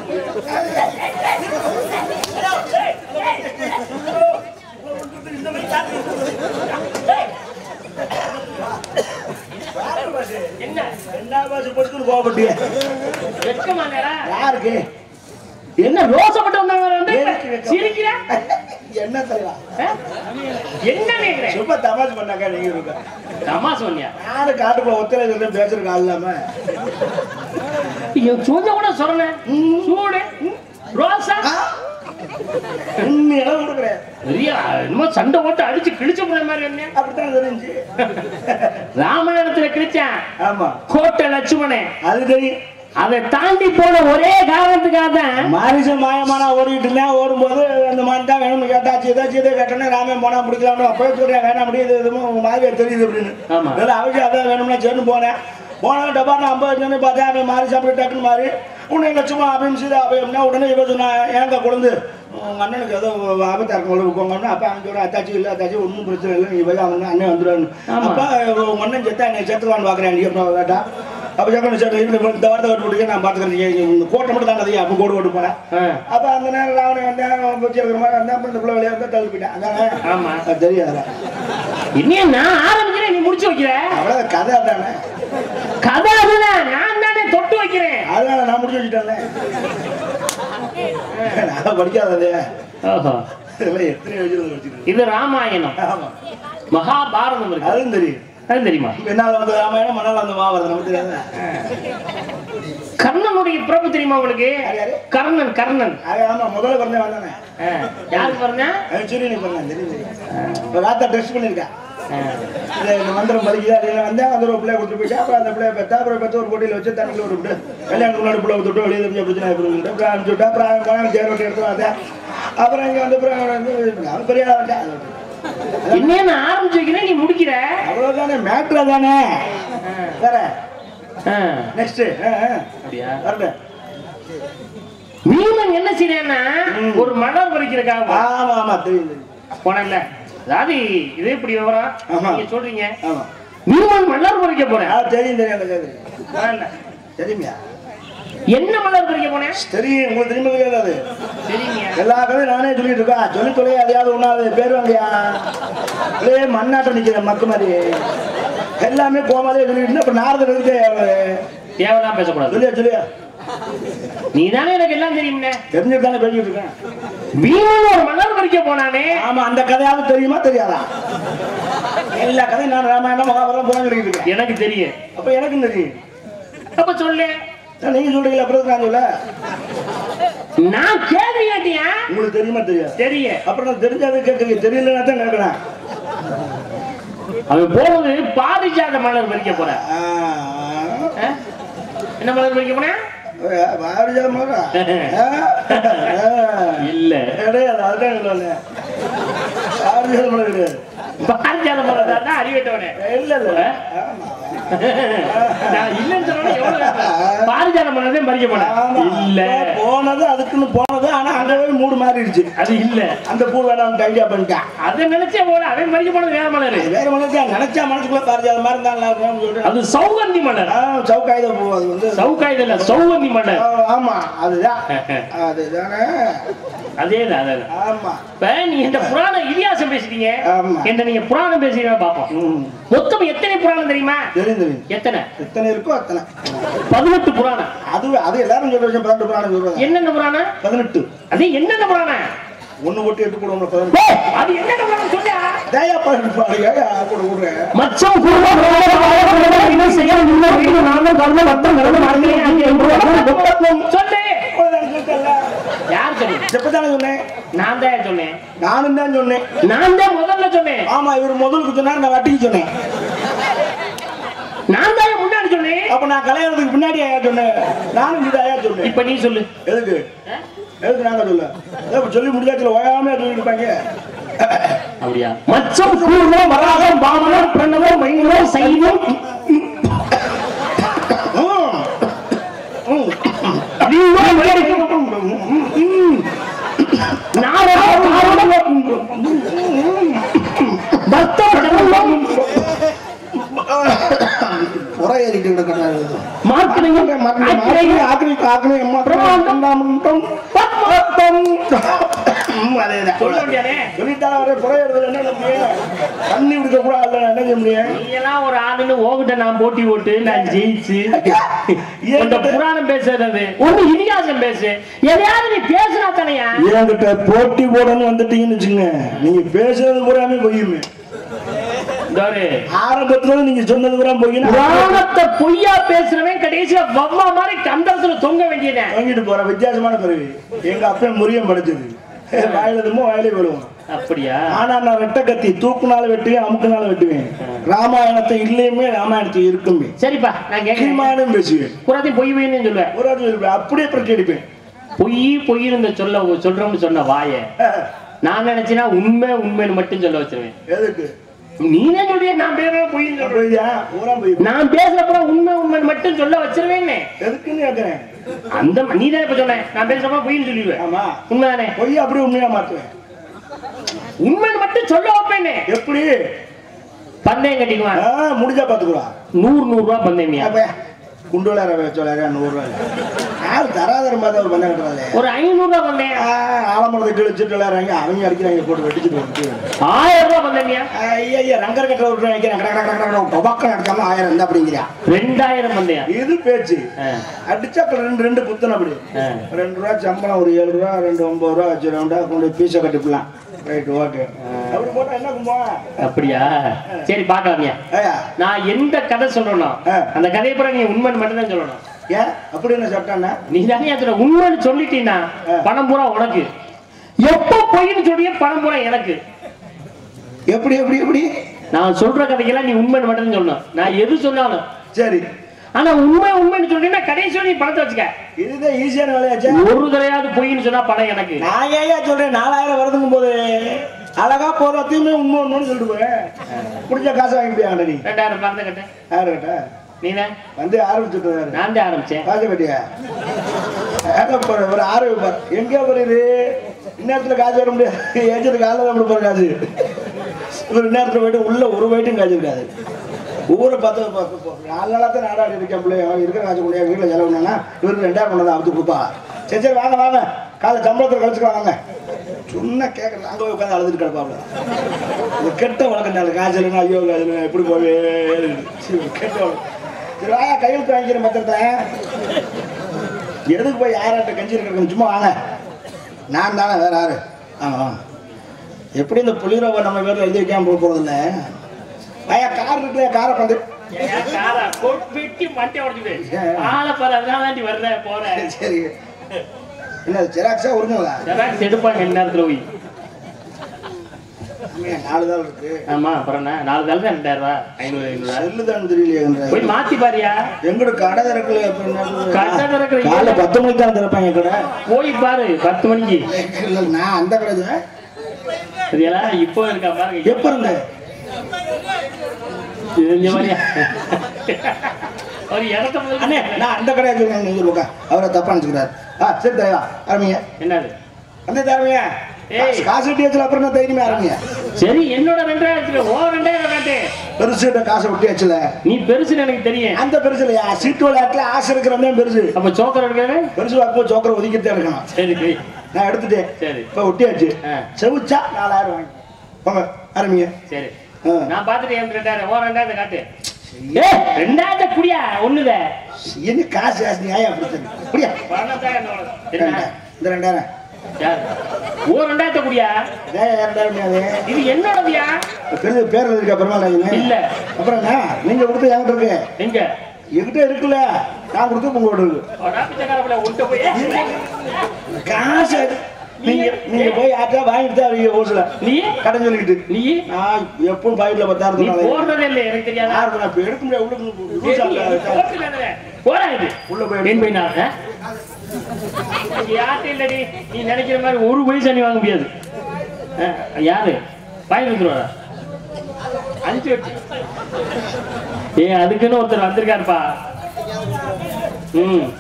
இந்த மாதிரி காட்டு. யாரு பாசு? என்ன என்ன பாசு பொறுத்துன்னு கோவப்பட்டிய வெட்கமாங்கடா யாருக்கு என்ன ரோசப்பட்டு வந்தவங்க வந்து எனக்கு வெட்கம். சிரிக்கிற என்ன தலைவா ஆ? என்ன நினைக்கிறேன் சும்மா தமாஷ் பண்ணாக்கா நீங்க இருக்க தமா சொன்னியா நானும் காட்டுக்குள்ள ஒத்தலை இருந்து பேசுறதுக்கு ஆள் இல்லாம என் சூஞ்ச கூட சொல்றேன் சூடு ரோசா உண்மை இடம் கொடுக்குறேன் பெரிய என்னமோ சண்டை போட்டு அடிச்சு கிழிச்சு போன மாதிரி என்ன அப்படித்தான் தெரிஞ்சு ராமாயணத்துல கிழிச்சான் ஆமா கோட்டை லட்சுமணன் அது தெரியும் அதை தாண்டி போன ஒரே காரணத்துக்காக தான் மாரிசன் மாயமானா ஓடிட்டு இருந்தேன் ஓடும்போது அந்த மாதிரி தான் வேணும்னு கேட்டாச்சு ஏதாச்சும் இதை கேட்டோன்னே ராமன் போனா பிடிக்கலாம்னு அப்பவே சொல்றேன் வேணாம் முடியுது எதுவும் உங்க மாதிரியே தெரியுது அப்படின்னு ஆமா. இல்லை அவசியம் அதான் வேணும்னா சேர்ந்து போனேன் போனேன் டப்பா நான் ஐம்பது சொன்னு பார்த்தேன் அவன் மாறி சாப்பிட்டு டக்குன்னு மாறி உன்னை லட்சுமா அப்படின்னு சொல்லி அவன் என்ன உடனே இவ சொன்னா ஏங்க குழந்தை உங்க அண்ணனுக்கு ஏதோ ஆபத்தா இருக்கும் உங்களுக்கு போங்கன்னு அப்ப அவன் சொல்றான் அத்தாச்சி இல்லை அத்தாச்சி ஒன்றும் பிரச்சனை இல்லை நீ போய் அவங்க அண்ணன் வந்துடுவான்னு ஆமா. அப்ப உங்க அண்ணன் செத்தா என்னை செத்துவான்னு பாக்குறேன் நீ அப்புறம் கேட்டா அப்ப ஜக்கன சார் இந்த வார்த்தை கட்டு போட்டு நான் பாத்துக்கிறேன் நீங்க இந்த கோட்டை மட்டும் தான் அதிகம் அப்ப கோடு போட்டு போனேன் ஆ. அப்ப அந்த நேரம் ராவணன் வந்தேன் பூச்சி இருக்கிற மாதிரி வந்தேன் அப்புறம் இந்த பிள்ளை வெளியே இருந்தா தள்ளி போயிட்டேன் அதானே ஆமா. அது தெரியாதுல என்னைய நான் ஆரம்பிக்கிறேன் நீ முடிச்சு வைக்கிற அவ்வளவு கதை அதானே கதை அதுதான் நான் தானே தொட்டு வைக்கிறேன் அதனால நான் முடிச்சு வச்சுட்டேன்ல நான் படிக்காதது ஓஹோ இதெல்லாம் எத்தனை வச்சுருந்து வச்சுக்கிறேன் இது ராமாயணம் ஆமா மகாபாரதம் இருக்கு அதுவும் தெரியும் அது தெரியுமா என்னால் வந்து ராமாயணம் மணால் வந்து மகாபாரதம் நமக்கு தெரியாது கர்ணனுடைய பிறப்பு தெரியுமா உங்களுக்கு யார் யாரு? கர்ணன் கர்ணன் அது ஆமா முதல்ல பிறந்தேன் வந்தானே ஆ, யாருக்கு பாருங்க அது சூரியனை பிறந்தேன் தெரியும் தெரியும் இப்போ ராத்தா ட்ரெஸ் பண்ணியிருக்கா இது இந்த மந்திரம் படிக்குது அது வந்தேன் வந்து ஒரு பிள்ளைய கொடுத்து போயிட்டு அப்புறம் அந்த பிள்ளைய பெற்றா அப்புறம் பெற்று ஒரு போட்டியில் வச்சு தண்ணியில் ஒரு விட்டு கல்யாணத்துக்கு முன்னாடி பிள்ளை விட்டுட்டு வெளியே தெரிஞ்ச பிரச்சனை கொடுத்துட்டு அப்புறம் அனுப்பிச்சு விட்டா அப்புறம் அவன் போனான் சேர் வெட்டி எடுத்து வந்தேன் அப்புறம் இங்கே வந்து அப்புறம் அவன் வந்து அவன் பெரிய ஆளா வந்துட்டான். என்னன்னு ஆரம்பிச்சு வைக்கிறேன் நீ முடிக்கிற அவ்வளவுதானே மேட்ரா தானே வேற ஆ, நெக்ஸ்ட் அப்படியா வரேன் வீமன் என்ன செய்யறேன்னா ஒரு மலர் பறிக்கிறதுக்காக ஆமா ஆமா தெரியும் தெரியும் போனல அதாவது இது இப்படி விவரம் ஆமா. நீங்க சொல்றீங்க ஆமா வீமன் மலர் பறிக்க போறேன் ஆ தெரியும் தெரியும் அந்த கதை போனேன்ல. தெரியுமியா என்ன மலர் பறிக்க போனேன் தெரியும் உங்களுக்கு தெரியுமா தெரியாது அது சரிங்க எல்லா கதையும் நானே சொல்லிட்டு இருக்கேன் சொல்லி தொலை அதையாவது ஒன்றாவது பேர் வாங்கியா அப்படியே மண்ணாட்டம் நிற்கிறேன் மக்கு மாதிரி எல்லாமே கோமாலே சொல்லிட்டு இருந்தா, அப்புறம் நாரதர் இருக்கு தேவைதான் பேசக்கூடாது சொல்லியா சொல்லியா நீ தானே எனக்கு எல்லாம் தெரியும்னே தெரிஞ்சுட்டு தானே பேசிட்டு இருக்கேன் வீமன் ஒரு மலர் பறிக்க போனானே ஆமா அந்த கதையாவது தெரியுமா தெரியாதா எல்லா கதையும் நான் ராமாயணம் மகாபாரதம் போன சொல்லிட்டு இருக்கேன் எனக்கு தெரியும் அப்ப எனக்கும் தெரியும் அப்ப சொல்லு அதான் நீங்க சொல்றீங்களா அப்புறம் நான் சொல்ல நான் கேள்வி கேட்டியா உங்களுக்கு தெரியுமா தெரியாது தெரியும் அப்புறம் நான் தெரிஞ்சாது கேட்குறீங்க தெரியலன்னா தான் கேட்குறேன் அவன் போனது பாரிஜாத மலர் பறிக்க போற ஆ? என்ன மலர் பறிக்க போன இல்ல கிடையாது அதுதான் சொல்லுவாங்க ஆறு மலை கிடையாது பாரிஜாத மலர் தான் அறிவிட்டவனே இல்ல இல்ல நான் இல்லைன்னு சொன்னா எவ்வளவு கேட்பேன். பாரிஜாத மலர் தான் பறிக்க போனேன் ஆமா. இல்ல போனது அதுக்குன்னு போனது ஆனா அங்க போய் மூடு மாறிடுச்சு அது இல்ல அந்த பூ வேணாம் ஐடியா பண்ணிட்டான் அதை நினைச்சே போல அவன் பறிக்க போனது வேற மலர் அது வேற மனசா நினைச்சா மனசுக்குள்ள பாருச்சு அது மாதிரி இருந்தா நல்லா இருக்கும்னு சொல்றேன் அது சௌகந்தி மலர் ஆ, சவுக்காயுத பூ அது வந்து சவுக்காயுத இல்ல சௌகந்தி மலர் ஆ, ஆமா அதுதான் அதுதானே அதேதான் அதேதான் ஆமா இப்ப நீங்க இந்த புராண இதிகாசம் பேசுறீங்க ஆமா. என்ன நீங்க புராணம் பேசுறீங்க பாப்போம் ம். மொத்தம் எத்தனை புராணம் தெரியுமா தெரியும் தெரியும் எத்தனை எத்தனை இருக்கோ அத்தனை பதினெட்டு புராணம் அது அது எல்லாரும் சொல்ற விஷயம் பதினெட்டு புராணம் சொல்றாங்க என்னென்ன புராணம் பதினெட்டு அது என்னென்ன புராணம் ஒண்ணு போட்டு எட்டு போடுவோம்ல பதினெட்டு ஏய், அது என்னென்ன புராணம் சொல்லியா தயா பதினெட்டு பாருங்க கூட விடுறேன் மச்சம் குருவம் இன்னும் செய்ய இன்னும் நானும் கர்ம வட்டம் நடந்து மாட்டேன் சொல்லு யார் சொல்லு எப்பதானே சொன்னேன் நான் தான் சொன்னேன் நானும் தான் சொன்னேன் நான் தான் முதல்ல சொன்னேன் ஆமா இவர் முதலுக்கு சொன்னார் நான் வட்டிக்கு சொன்னேன் நான் தான் முன்னாடி சொன்னேன் அப்ப நான் கல்யாணத்துக்கு பின்னாடி ஐயா சொன்னேன் நானும் இது ஐயா சொன்னேன் இப்ப நீ சொல்லு எதுக்கு எதுக்கு நாங்க சொல்ல ஏன் இப்ப சொல்லி முடிஞ்சாச்சுல ஓயாம சொல்லிட்டு இருப்பாங்க அப்படியா மச்சம் கூர்மம் வராகம் பாமனம் பிரணவம் மைங்கரம் சைவம் ம். ம். நீங்களும் வேடிக்கை- நாடகம், நாடகம். பக்தம், கடவுளம், புற ஏறிட்டு கிடக்கிறாரு மார்க்கெட்டிங், ஆக்கிரமிப்பு, பிரமாண்டம், பத்மம். சொல்ல வேண்டியானே? சொல்லிட்டாங்க அவரே புற ஏறுறது என்ன பண்ண முடியும் தண்ணி குடிக்க கூட அல்ல என்ன செய்ய முடியும் நீ எல்லாம் ஒரு ஆளுன்னு உன்கிட்ட நான் போட்டி போட்டு நான் ஜெயிச்சு உன்கிட்ட புராணம் பேசுறது ஒண்ணு இதிகாசம் பேசு எதையாவது நீ பேசுனா தானையா என்கிட்ட போட்டி போடணும்னு வந்துட்டீங்கன்னு வச்சுங்க நீங்க பேசுறது பூராமே பொய்யுமே பாரு, ஆரம்பத்துல நீங்க சொன்னது பூரா பொய்யுன்னா புராணத்தை பொய்யா பேசுறவன் கடைசியா வவ்வா மாதிரி கந்தரத்துல தொங்க வேண்டியதேன் வாங்கிட்டு போற வித்தியாசமான பிறவி எங்க அப்பன் முறியம் படைச்சது வாயில தும்போ வாயிலே விழுவோம் அப்படியா ஆனா நான் ரெட்டை கத்தி தூக்குனாலும் வெட்டுவேன் அமுக்குனாலும் வெட்டுவேன் ராமாயணத்தை இல்லையுமே ராமாயணத்தை இருக்குமே சரிப்பா நான் கேட்கிறேன் கீழ்மானும் பேசுவேன் புறாத்தையும் பொய் பொய்ன்னு சொல்லுவேன் ஒரு ஆள் சொல்லுவேன் அப்படியே பிரட்டி அடிப்பேன் பொய் பொய்ன்னு இந்த சொல்ல சொல்றோம்னு சொன்ன வாய அஹ், நான் நினைச்சேன்னா உண்மை உண்மைன்னு மட்டும் சொல்ல வச்சிருவேன் எதுக்கு நீனே சொல்றிய நான் பேசுற பொய்ன்னு சொல்றேன் பொய்யா ஊரா பொய் நான் பேசுறப்ப உண்மை உண்மைன்னு மட்டும் சொல்ல வச்சிருவேன்னு எதுக்குன்னு கேட்கிறேன் அந்த நீ தான் இப்ப சொன்ன நான் பேசுறப்ப பொய்ன்னு சொல்லிடுவேன் ஆமா உண்மைதானே பொய் அப்படியே உண்மையா மாத்துவேன் உண்மைன்னு மட்டும் சொல்ல வைப்பேனே எப்படி பந்தயம் கட்டிக்குவான் ஆ, முடிஞ்சா பாத்துக்குவா நூறு நூறு ரூபா பந்தயமியா அப்ப குண்டுல ரவை சொல்லாரு நூறு ரூபாய் ஆள் தராதரம் பார்த்து அவர் பண்ண கட்டுறாங்க ஒரு ஐநூறு ரூபா வந்தேன் ஆலமரத்தை கிழிச்சிட்டு விளையாடுறாங்க அவங்க அடிக்கிறாங்க போட்டு வெடிச்சிட்டு வந்து ஆயிரம் ரூபா வந்தேன்யா ஐயா ஐயா ரங்கர் கட்ட ஒரு நினைக்கிறேன் கடை கடை கடை டொபாக்கம் நடக்காம ஆயிரம் இருந்தா அப்படிங்கிறியா ரெண்டாயிரம் வந்தேன் இது பேச்சு ஆ. அடிச்சா அப்புறம் ரெண்டு ரெண்டு புத்தன அப்படி ஆ. ரெண்டு ரூபா சம்பளம் ஒரு ஏழு ரூபா ரெண்டு ஒன்பது ரூபா வச்சு ரவுண்டா கொண்டு போய் பீஸை கட்டிக்கலாம் ரைட் ஓகே அப்படி போட்டா என்ன கும்பா அப்படியா சரி பாக்கலாமியா ஐயா நான் எந்த கதை சொல்றேனோ ஆ. அந்த கதையை பூரா நீ உண்மை மட்டும் தான் சொல்லணும் ஏன் அப்படி என்ன சாப்பிட்டானா நீ தானே அதுல உண்மைன்னு சொல்லிட்டீன்னா ஆ. பணம் பூரா உனக்கு எப்ப பொய்ன்னு சொல்லியே பணம் பூரா எனக்கு எப்படி எப்படி எப்படி நான் சொல்ற கதைக்கெல்லாம் நீ உண்மைன்னு மட்டும் தான் சொல்லணும் நான் எது சொன்னாலும் சரி ஆனா உண்மை உண்மைன்னு சொல்றீங்கன்னா கடைசி நீ பணத்தை வச்சுக்க இதுதான் ஈஸியான வேலையாச்சா ஒரு தடையாவது பொய்ன்னு சொன்னா பணம் எனக்கு நான் ஏயா சொல்றேன் நாலாயிரம் வருதுங்கும் போது அழகா போறதையுமே உண்மை ஒண்ணுன்னு சொல்லிட்டு போறேன் பிடிச்ச காசு வாங்கி முடியாங்க நீ ரெண்டாயிரம் பணத்தை கட்ட யாரு கேட்ட நீனே வந்து ஆரம்பிச்சுட்டு நான் தான் ஆரம்பிச்சேன் காசு கட்டியா ஏங்க போற ஒரு ஆறு பார் எங்க போறது இந்நேரத்துல காசு வர முடியாது ஏஜென்ட் காலைல தான் போற காசு இவர் இந்நேரத்துல போயிட்டு உள்ள ஒரு வயிட்டும் காசு இருக்காது ஊரை பார்த்து ப- ப- ப- நாலு நாளாக தான் நாடாடி இருக்கேன் பிள்ளை அவன் இருக்கிற காசு கொண்டு வீட்டில் செலவு பண்ணா இவருக்கு ரெண்டாயிரம் கொண்டு வந்து அவுத்து கொடுப்பா சரி சரி வாங்க வாங்க காலை சம்பளத்தில் கழிச்சுக்கலாம் வாங்க சொன்ன கேட்கறது அங்கே போய் உட்காந்து அழுதுட்டு கிடப்பாப்ல இது கெட்ட வழக்கம் நாலு காசு இல்லைன்னா ஐயோ காசு இல்லைன்னா எப்படி போவே சரி, கெட்ட வழக்கம் சரி வாயா கையெழுத்து வாங்கிக்கிறேன் பத்திரத்தை எதுக்கு போய் யாராட்ட கஞ்சி இருக்கிறது சும்மா வாங்க நான் தானே வேற யாரு ஆமா வாங்க எப்படி இந்த புளிரவை நம்ம பேர்ல எழுதி வைக்காம போக போறது இல்ல ஐயா கார் இருக்குல்ல காரை வந்து ஏன் காரா கொட்டு வெட்டி மண்டை உடைச்சுடு ஆளை பாரு அதனால தாண்டி வர்ற போற சரி என்ன ஜெராக்ஸா ஒரிஜினலா ஜெராக்ஸ் எடுப்பாங்க இந்த நேரத்துல போய் நாலு தான் இருக்கு ஆமா அப்புறம் என்ன நாலு காலம் தான் ரெண்டாயிரம் ரூபா ஐநூறு ஐநூறு செல்லு தான் தெரியலையே போய் மாத்தி பாரியா எங்கட கடை திறக்கல இப்ப என்ன கடை திறக்கற காலைல பத்து மணிக்கு தான் திறப்பாங்க கடை போய் பாரு பத்து மணிக்கு இல்ல நான் அந்த கடை தான். இதெல்லாம் இப்போ இருக்கா பாருங்க எப்ப இருந்த இந்த மாதிரியா ஒரு இடத்த முதல்ல அண்ணே நான் அந்த கடையை சொல்லுங்க நீங்க இருக்கா அவரை தப்பா நினைச்சுக்கிறாரு ஆ சரி தலைவா ஆரம்பிங்க என்னது அந்த தரமையா ஏய். காசு கட்டி வச்சுல அப்புறம் தான் தைரியமே ஆரம்பிங்க சரி என்னோட ரெண்டாயிரத்துக்கு ஓ ரெண்டாயிரம் காட்டு பெருசு கிட்ட காசை ஒட்டி வச்சுல நீ பெருசுன்னு எனக்கு தெரியும் அந்த பெருசு இல்லையா சீட்டு விளையாட்டுல ஆசை இருக்கிறவன் பெருசு அப்ப சோக்கர் எடுக்கிறது பெருசு வாக்கு சோக்கரை ஒதுக்கிட்டே இருக்கணும் சரி சரி நான் எடுத்துட்டேன் சரி. இப்ப ஒட்டியாச்சு ஆ. செவிச்சா நாலாயிரம் வாங்கி போங்க ஆரம்பிங்க சரி ஆ. நான் பாத்துட்டு என் ரெண்டாயிரம் ஓ ரெண்டாயிரத்தை காட்டு ஏ ரெண்டாயிரத்தை குடியா ஒண்ணுத என்ன காசு காசு நியாயம் அப்படி தரணும். அப்படியா பணம் தான் என்னோட என்ன ரெண்டாயிரம். இந்த ரெண்டாயிரம் யார்? ஓ ரெண்டாயிரத்தை குடியா ஏன் ரெண்டாயிரம் முடியாது இது என்னோடதுயா பெரிய பேரில் இருக்கா பரவாயில்ல இல்ல. அப்புறம் என்ன நீங்க கொடுத்து என்கிட்ட இருக்கு எங்க என்கிட்ட இருக்குல்ல நான் கொடுத்து உங்களோட இருக்கு அடா பிச்சைக்காரப்புல உன்கிட்ட போய் காசு நீங்க நீங்க போய் யார்ட்டா வாங்கிட்டு தான் அவங்க ஓசல நீ கடன் சொல்லிக்கிட்டு நீ நான் எப்பவும் பாக்கெட்ல நீ பத்தாயிரத்து போடுறதே இல்லை எனக்கு தெரியாதா யாருக்கு நான் இப்ப எடுக்க முடியாது உள்ள ஏய், லூசா நீ இருக்கா? போட்டு வேணுங்க. போடா இது. உள்ள போய் ஏன் போய் நான், ஆ? இங்க யார்கிட்ட இல்லடி நீ நினைக்கிற மாதிரி ஒரு பைசா நீ வாங்க முடியாது ஆ, யாரு பாய் வந்துருவாரா அஞ்சு வச்சு ஏ அதுக்குன்னு ஒருத்தர் வந்திருக்காருப்பா ம்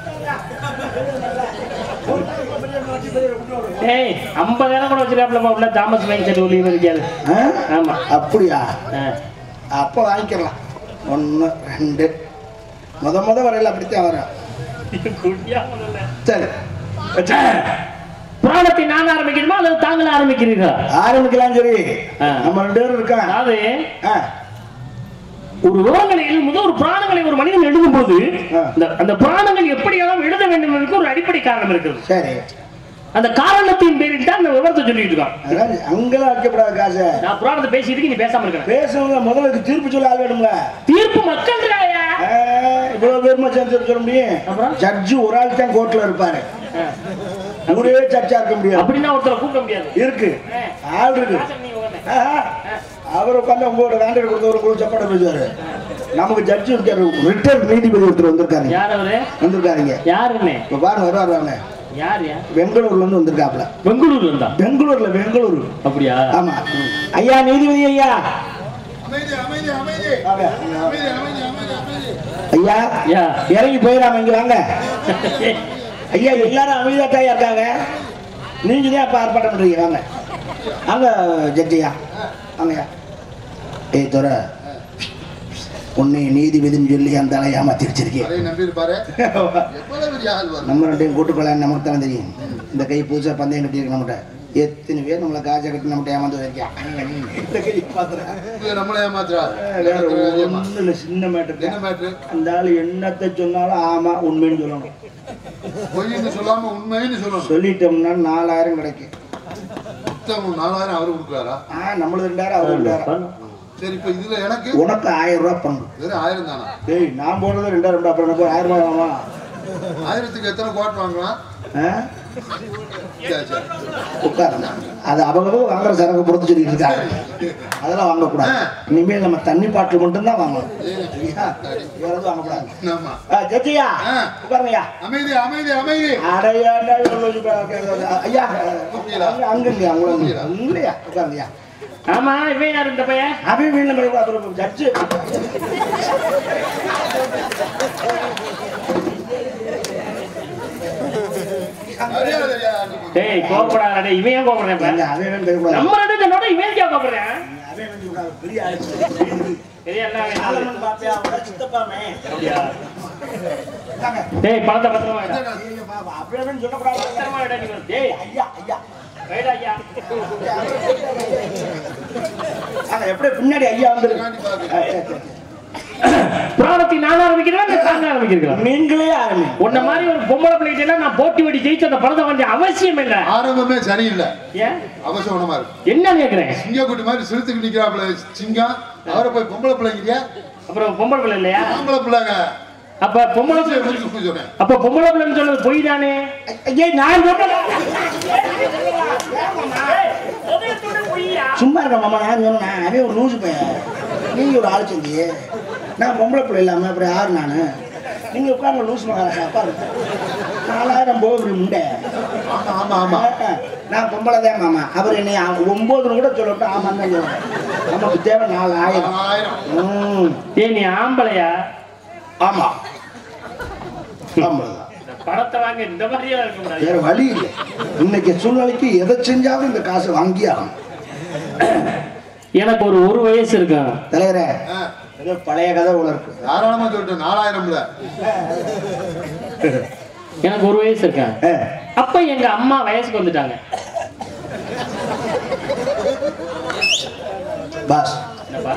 ஏய் ஐம்பதாயிரம் கூட வச்சிருக்காப்லப்பா உள்ள தாமஸ் மைண்ட் செட் ஒளி இருக்காது ஆ? ஆமா அப்படியா ஆ. அப்ப வாங்கிக்கலாம் ஒண்ணு ரெண்டு முத முத வரையில அப்படித்தான் வரும் குடியா முதல்ல சரி வச்சு. புராணத்தை நான் ஆரம்பிக்கணுமா அல்லது தாங்கள ஆரம்பிக்கிறீர்களா ஆரம்பிக்கலாம் சரி ஆ. நம்ம ரெண்டு பேரும் இருக்கான் அதாவது ஆ, ஒரு விவரங்களை எழுதும்போது ஒரு புராணங்களை ஒரு மனிதன் எழுதும் போது ஆ. அந்த- அந்த புராணங்கள் எப்படியெல்லாம் எழுத வேண்டும் என்பதற்கு ஒரு அடிப்படை காரணம் இருக்கிறது சரி அந்த காரணத்தின் பேரில் தான் அந்த விவரத்தை சொல்லிட்டு இருக்கான் அதாவது அங்கெல்லாம் வைக்கப்படாத காசை நான் புராணத்தை பேசிட்டு நீ பேசாம இருக்க பேசணும்ல முதல்ல இதுக்கு தீர்ப்பு சொல்ல ஆள் வேணும்ல தீர்ப்பு மக்கள் ராயா ஆ, இவ்வளவு பேருமா சேர்ந்து சொல்ல முடியும் அப்புறம்? ஜட்ஜு ஒரு ஆள் தான் கோர்ட்ல இருப்பாரு ஊரே ஜட்ஜா இருக்க முடியாது அப்படின்னா ஒருத்தரை கூப்பிட முடியாது இருக்கு ஆ. ஆள் இருக்கு ராசன், நீ உட்கார்ந்து. ஆஹா. அவர் உட்காந்து உங்களோட வேண்டை கொடுத்தவர் கூட சப்பாட பேசுவாரு நமக்கு ஜட்ஜு இருக்காரு ரிட்டர்ன் நீதிபதி ஒருத்தர் வந்திருக்காரு யார் அவரு வந்திருக்காருங்க யாருன்னு இப்ப பாருங்க வருவார் வாங்க யார் யார் பெங்களூர்ல இருந்து வந்திருக்காப்ல பெங்களூர்ல இருந்தா பெங்களூர்ல பெங்களூர் அப்படியா ஆமா ஐயா நீதிபதி ஐயா வாங்க. ஐயா யா இறங்கி போயிடாம இங்க வாங்க ஐயா எல்லாரும் அமைதியாட்டாயா இருக்காங்க நீங்க தான் அப்ப ஆர்ப்பாட்டம் பண்றீங்க வாங்க வாங்க ஜட்ஜியா வாங்கய்யா ஏய் துறை உன்னை நீதிபதினு சொல்லி அந்த ஆளை ஏமாத்தி வச்சிருக்கேன் அதையும் நம்பி இருப்பாரு எவ்வளவு பெரிய ஆள் வரும் நம்ம ரெண்டையும் கூட்டுக்கொள்ள நமக்கு தானே தெரியும் இந்த கை புதுசாக பந்தயம் கட்டியிருக்கு நம்மகிட்ட எத்தனை பேர் நம்மளை காஜா கட்டி நம்மகிட்ட ஏமாந்து வைக்கான் இந்த கை பார்த்துறேன் இவங்க நம்மளே ஏமாத்துறா வேற ஒன்றும் இல்லை சின்ன மேட்டர் என்ன மேட்ரு அந்த ஆள் என்னத்தை சொன்னாலும் ஆமா உண்மைன்னு சொல்லணும் பொய்ன்னு சொல்லாம உண்மைன்னு சொல்லணும் சொல்லிட்டோம்னா நாலாயிரம் கிடைக்கும் மொத்தம் நாலாயிரம் அவரு கொடுக்குறாரா ஆ நம்மளது ரெண்டாயிரம் அவர் ரெண்டாயிரம் சரி இப்ப இதுல எனக்கு உனக்கு ஆயிரம் ரூபாய் பங்கு வெறும் ஆயிரம் தானா டேய் நான் போடுறது ரெண்டாயிரம் ரூபாய் அப்புறம் எனக்கு ஒரு ஆயிரம் ரூபாய் ஆகுமா ஆயிரத்துக்கு எத்தனை கோட் வாங்கலாம் ஆ? சரி சரி உட்காருங்க அது அவங்க வாங்குற சரக்கு பொறுத்து சொல்லிட்டு இருக்காங்க அதெல்லாம் வாங்கக்கூடாது இனிமேல் நம்ம தண்ணி பாட்டில் மட்டும்தான் வாங்கணும் சரியா? வேற எதுவும் வாங்கக்கூடாது ஆமா ஆ, ஜட்ஜியா ஆ. உட்காருங்கய்யா அமைதி அமைதி அமைதி அடையாண்டா இவ்வளவு சொல்றாங்க. ஐயா அங்க அங்க இல்லையா உங்களை இல்லையா உட்காருங்கய்யா ஆமா இவன் யார் இந்த பையன் அவன் வீட்டில் போய் அப்புறம் ஜட்ஜு மரியாதையா டேய் கோபப்படாத டேய் இவன் ஏன் கோபப்படுறேன் இப்ப? இல்ல, அவன் வேணும் தெரியக்கூடாது. நம்ம ரெண்டு பேரோட இவன் ஏன் கோபப்படுறேன் அவன் வேணும் தெரியக்கூடாது. பெரிய ஆளு. பெரிய அண்ணா வேணும். ஆலமன் பாப்பியா, அவன் சித்தப்பாமே. அப்படியா? இந்தாங்க. டேய் பணத்தை பத்திரமா வைடா. ஐயோ, பாப்பா, அப்படியே வேணும் சொல்லக்கூடாது. பத்திரமா வைடா நீ வந்து. டேய் ஐயா, ஐயா. வைடா ஐயா ஆனா, எப்படி பின்னாடி ஐயா வந்துருக்கு காண்டி பாரு. ஆ, சரி, சரி. பிராணத்தை நான் ஆரம்பிக்கிறேன் இல்ல தாங்க ஆரம்பிக்கிறேன் நீங்களே ஆரம்பி உன்ன மாதிரி ஒரு பொம்பளை பிள்ளைகிட்ட நான் போட்டி ஓடி ஜெயிச்சு அந்த பணத்தை வாங்க அவசியம் இல்ல ஆரம்பமே சரியில்லை ஏன் அவசரமா இருக்கு என்ன கேக்குறேன் சிங்கக்குட்டி மாதிரி சிறுத்துக்கு நிக்கிறாப்புல சிங்கம் அவரை போய் பொம்பளை பிள்ளைங்கிறியா அப்புறம் பொம்பளை பிள்ளை இல்லையா ஆம்பளை பிள்ளைங்க அப்ப பொம்பளை சரி, பிள்ளை முடிச்சு போய் சொன்னேன் அப்ப பொம்பளை பிள்ளைன்னு சொல்றது பொய் தானே ஐயா நான் சொல்றேன் சும்மா இருக்க மாமா நான் சொன்னேன் அவன் ஒரு லூசு பையன் நீங்க ஒரு ஆள் செஞ்சு நான் பொம்பளை பிள்ளை இல்லாம அப்புறம் யார் நான் நீங்க உட்கார்ந்து லூசு மகாராஜா உட்காருங்க நாலாயிரம் போகுது முண்டை ஆமா ஆமா ஆமா நான் பொம்பளை தான் மாமா அவர் என்னை அவ- ஒன்பதுன்னு கூட சொல்லட்டும் ஆமா தான் சொல்லுவேன் நமக்கு தேவை நாலாயிரம் ஆயிரம் ம் ஏய் நீ ஆம்பளையா ஆமா ஆமா இந்த பணத்தை வாங்க இந்த மாதிரியா இருக்க கூடாது வேற வழி இல்லை இன்னைக்கு சூழ்நிலைக்கு எதை செஞ்சாலும் இந்த காசு வாங்கி ஆகணும் எனக்கு ஒரு ஒரு வயசு இருக்கும் தலைவரே ஆ, ஏதோ பழைய கதை உள்ள இருக்கு தாராளமா சொல்லிட்டேன் நாலாயிரம்ல எனக்கு ஒரு வயசு இருக்கேன் ஆ, அப்ப எங்க அம்மா வயசுக்கு வந்துட்டாங்க பாஸ் என்னப்பா?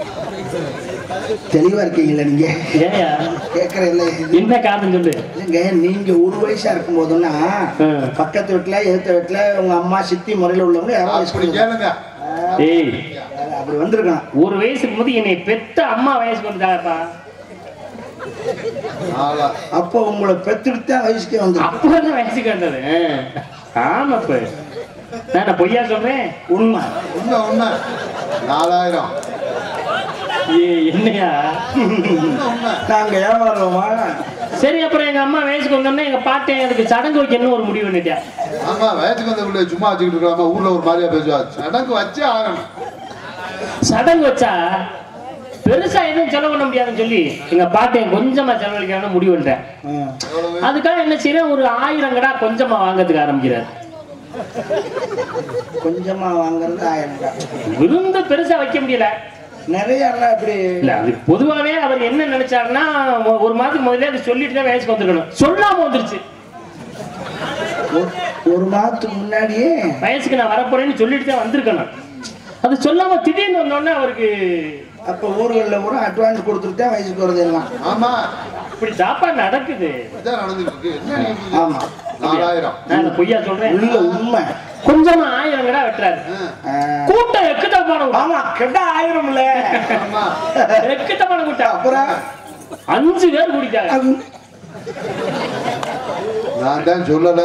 தெளிவா இருக்கீங்களா நீங்க ஏயா கேட்கற இல்லை என்ன காரணம் சொல்லு இல்லைங்க நீங்க ஒரு வயசா இருக்கும் போதுன்னா ஆ. பக்கத்து வீட்டுல எதிர்த்த வீட்டுல உங்க அம்மா சித்தி முறையில உள்ளவங்க யாரோ வயசு அப்படி கேளுங்க ஏய் அப்படி வந்திருக்கான் ஒரு வயசுக்கு போது என்னை பெத்த அம்மா வயசுக்கு வந்துட்டாங்கப்பா நாலா அப்போ உங்களை பெத்துக்கிட்டு தான் வயசுக்கே வந்துடும் அப்பதான் வயசுக்கு வந்தது ஆமா இப்ப நான் பொய்யா சொல்றேன் உண்மை உண்மை உண்மை நாலாயிரம் ஏய், என்னையா உண்மை உண்மை நாங்க ஏமாறுவோமா சரி அப்புறம் எங்க அம்மா வயசுக்கு வந்தோடனே எங்க பாட்டேன் அதுக்கு சடங்கு வைக்கணும்னு ஒரு முடிவு பண்ணிட்டேன் ஆமா வயசுக்கு வந்த பிள்ளை சும்மா வச்சுக்கிட்டு இருக்கலாமா ஊர்ல ஒரு மாதிரியா பேசுவா சடங்கு வச்சே ஆகணும் சடங்கு வச்சா பெருசா எதுவும் செலவு பண்ண முடியாதுன்னு சொல்லி எங்க பாட்டையும் கொஞ்சமா செலவழிக்கணும்னு முடிவு பண்ணிட்டேன் ஆ. எவ்வளவு அதுக்காக என்ன செய்யறேன் ஒரு ஆயிரம் கடா கொஞ்சமா வாங்கறதுக்கு ஆரம்பிக்கிறார் கொஞ்சமா வாங்குறது ஆயிரம் ரூபாய். விருந்து பெருசா வைக்க முடியல நிறைய எல்லாம் இப்படி இல்ல அது பொதுவாவே அவர் என்ன நினைச்சாருன்னா ஒ- ஒரு மாதத்துக்கு முதல்ல அது சொல்லிட்டு தான் வயசுக்கு வந்துருக்கணும் சொல்லாம வந்துருச்சு ஒரு- ஒரு மாதத்துக்கு முன்னாடியே வயசுக்கு நான் வரப்போறேன்னு சொல்லிட்டு தான் வந்திருக்கணும் அது சொல்லாம திடீர்னு வந்தோடனே அவருக்கு அப்ப ஊர்களில் கூட அட்வான்ஸ் கொடுத்துட்டு தான் வயசுக்கு வருது எல்லாம் ஆமா இப்படி சாப்பாடு நடக்குது இதான் நடந்துட்டு இருக்கு என்ன நடக்குது? ஆமா நாலாயிரம் நான் அதை பொய்யா சொல்றேன் இல்ல உண்மை கொஞ்சமா ஆயிரம் கடா வெட்டுறாரு ஆ, ஆ. கூட்டம் எக்குத்தப்பான கூட்டம் ஆமா கெட்ட ஆயிரம் இல்ல ஆமா எக்குத்தப்பான கூட்டம் அப்புறம் அஞ்சு பேர் குடித்தாங்க அது நான் தான் சொல்லல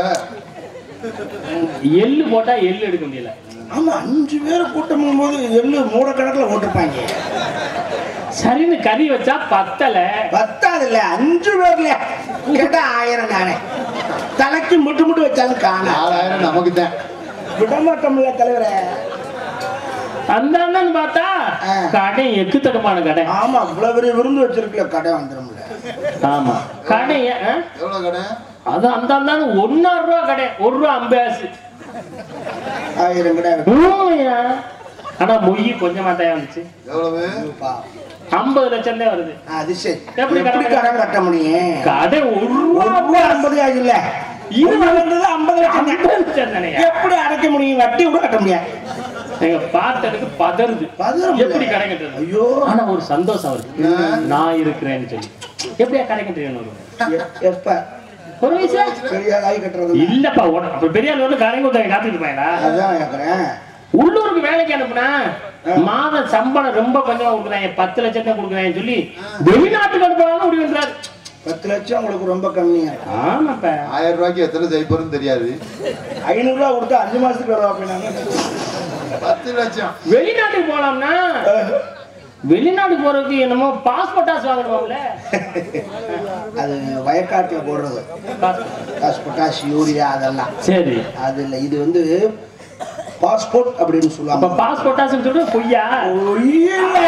எள்ளு போட்டா எள்ளு எடுக்க முடியல ஆமா அஞ்சு பேரை கூட்டம் போது எள்ளு மூட கணக்குல போட்டிருப்பாங்க சரின்னு கறி வச்சா பத்தல பத்தாது இல்ல அஞ்சு பேர்ல கேட்டா ஆயிரம் தானே தலைக்கு முட்டு முட்டு வச்சாலும் காணா நாலாயிரம் நமக்கு தான் விட மாட்டோம்ல தலைவரே அந்த அண்ணன் பார்த்தா ஆ. கடை எக்குத்தக்கமான கடை ஆமா இவ்வளவு பெரிய விருந்து வச்சிருக்கல கடை வந்துடும்ல ஆமா கடை ஏன், ஆ? எவ்வளவு கடை அது அந்த அந்தாலும் ஒன்னாறு ரூபா கடை ஒரு ரூபா அம்பாசு ஆயிரம் கடை ஊமையா ஆனா மொய் கொஞ்சமா தான் வந்துச்சு எவ்வளவு ஐம்பது லட்சம் தான் வருது அது சரி எப்படி எப்படி கடன் கடன் கட்ட முடியும் கடை ஒரு ரூபா ஒரு ரூபா ஐம்பது ஆகுது இல்ல இருபது வந்தது ஐம்பது லட்சம் தான். ஐம்பது லட்சம் தானேயா? எப்படி அடைக்க முடியும் வட்டி கூட கட்ட முடியாது எங்க பார்த்ததுக்கு பதறுது பதறும் எப்படி இல்ல. கடை கட்டுறது ஐயோ ஆனா ஒரு சந்தோஷம் வருது நான் இருக்கிறேன்னு சொல்லி எப்படியா கடை கட்டுறேன்னு எ- எப்ப ஒரு வயசுல பெரிய காய் கட்டுறது இல்லப்பா உட- அப்ப பெரிய ஆள் வந்து கரைங்க ஊத்தாங்க காத்துட்டு இருப்பாங்களா அதான் கேக்குறேன் உள்ளூருக்கு வேலைக்கு அனுப்புனா மாத சம்பளம் ரொம்ப கொஞ்சமா கொடுக்குறாங்க பத்து லட்சம் தான் கொடுக்குறாங்கன்னு சொல்லி வெளிநாட்டுக்கு அனுப்பலாம்னு முடிவு பண்றாரு பத்து லட்சம் உங்களுக்கு ரொம்ப கம்மியா இருக்கு. ஆமாப்பா ஆயிரம் ரூபாய்க்கு எத்தனை ஜெயிப்பருன்னு தெரியாது ஐநூறு ரூபா கொடுத்தா அஞ்சு மாசத்துக்கு வரும் அப்படின்னாங்க பத்து லட்சம் வெளிநாட்டுக்கு போலாம்னா வெளிநாடு போறதுக்கு என்னமோ பாஸ்போர்ட் ஆஸ் வாங்கணும்ல அது வயக்காட்டுல போடுறது காசு பொட்டாஷ் யூரியா அதெல்லாம் சரி அது இல்ல இது வந்து பாஸ்போர்ட் அப்படின்னு அப்ப சொல்லுவாங்க பாஸ்போர்ட் ஆஸ் சொல்றது பொய்யா இல்ல.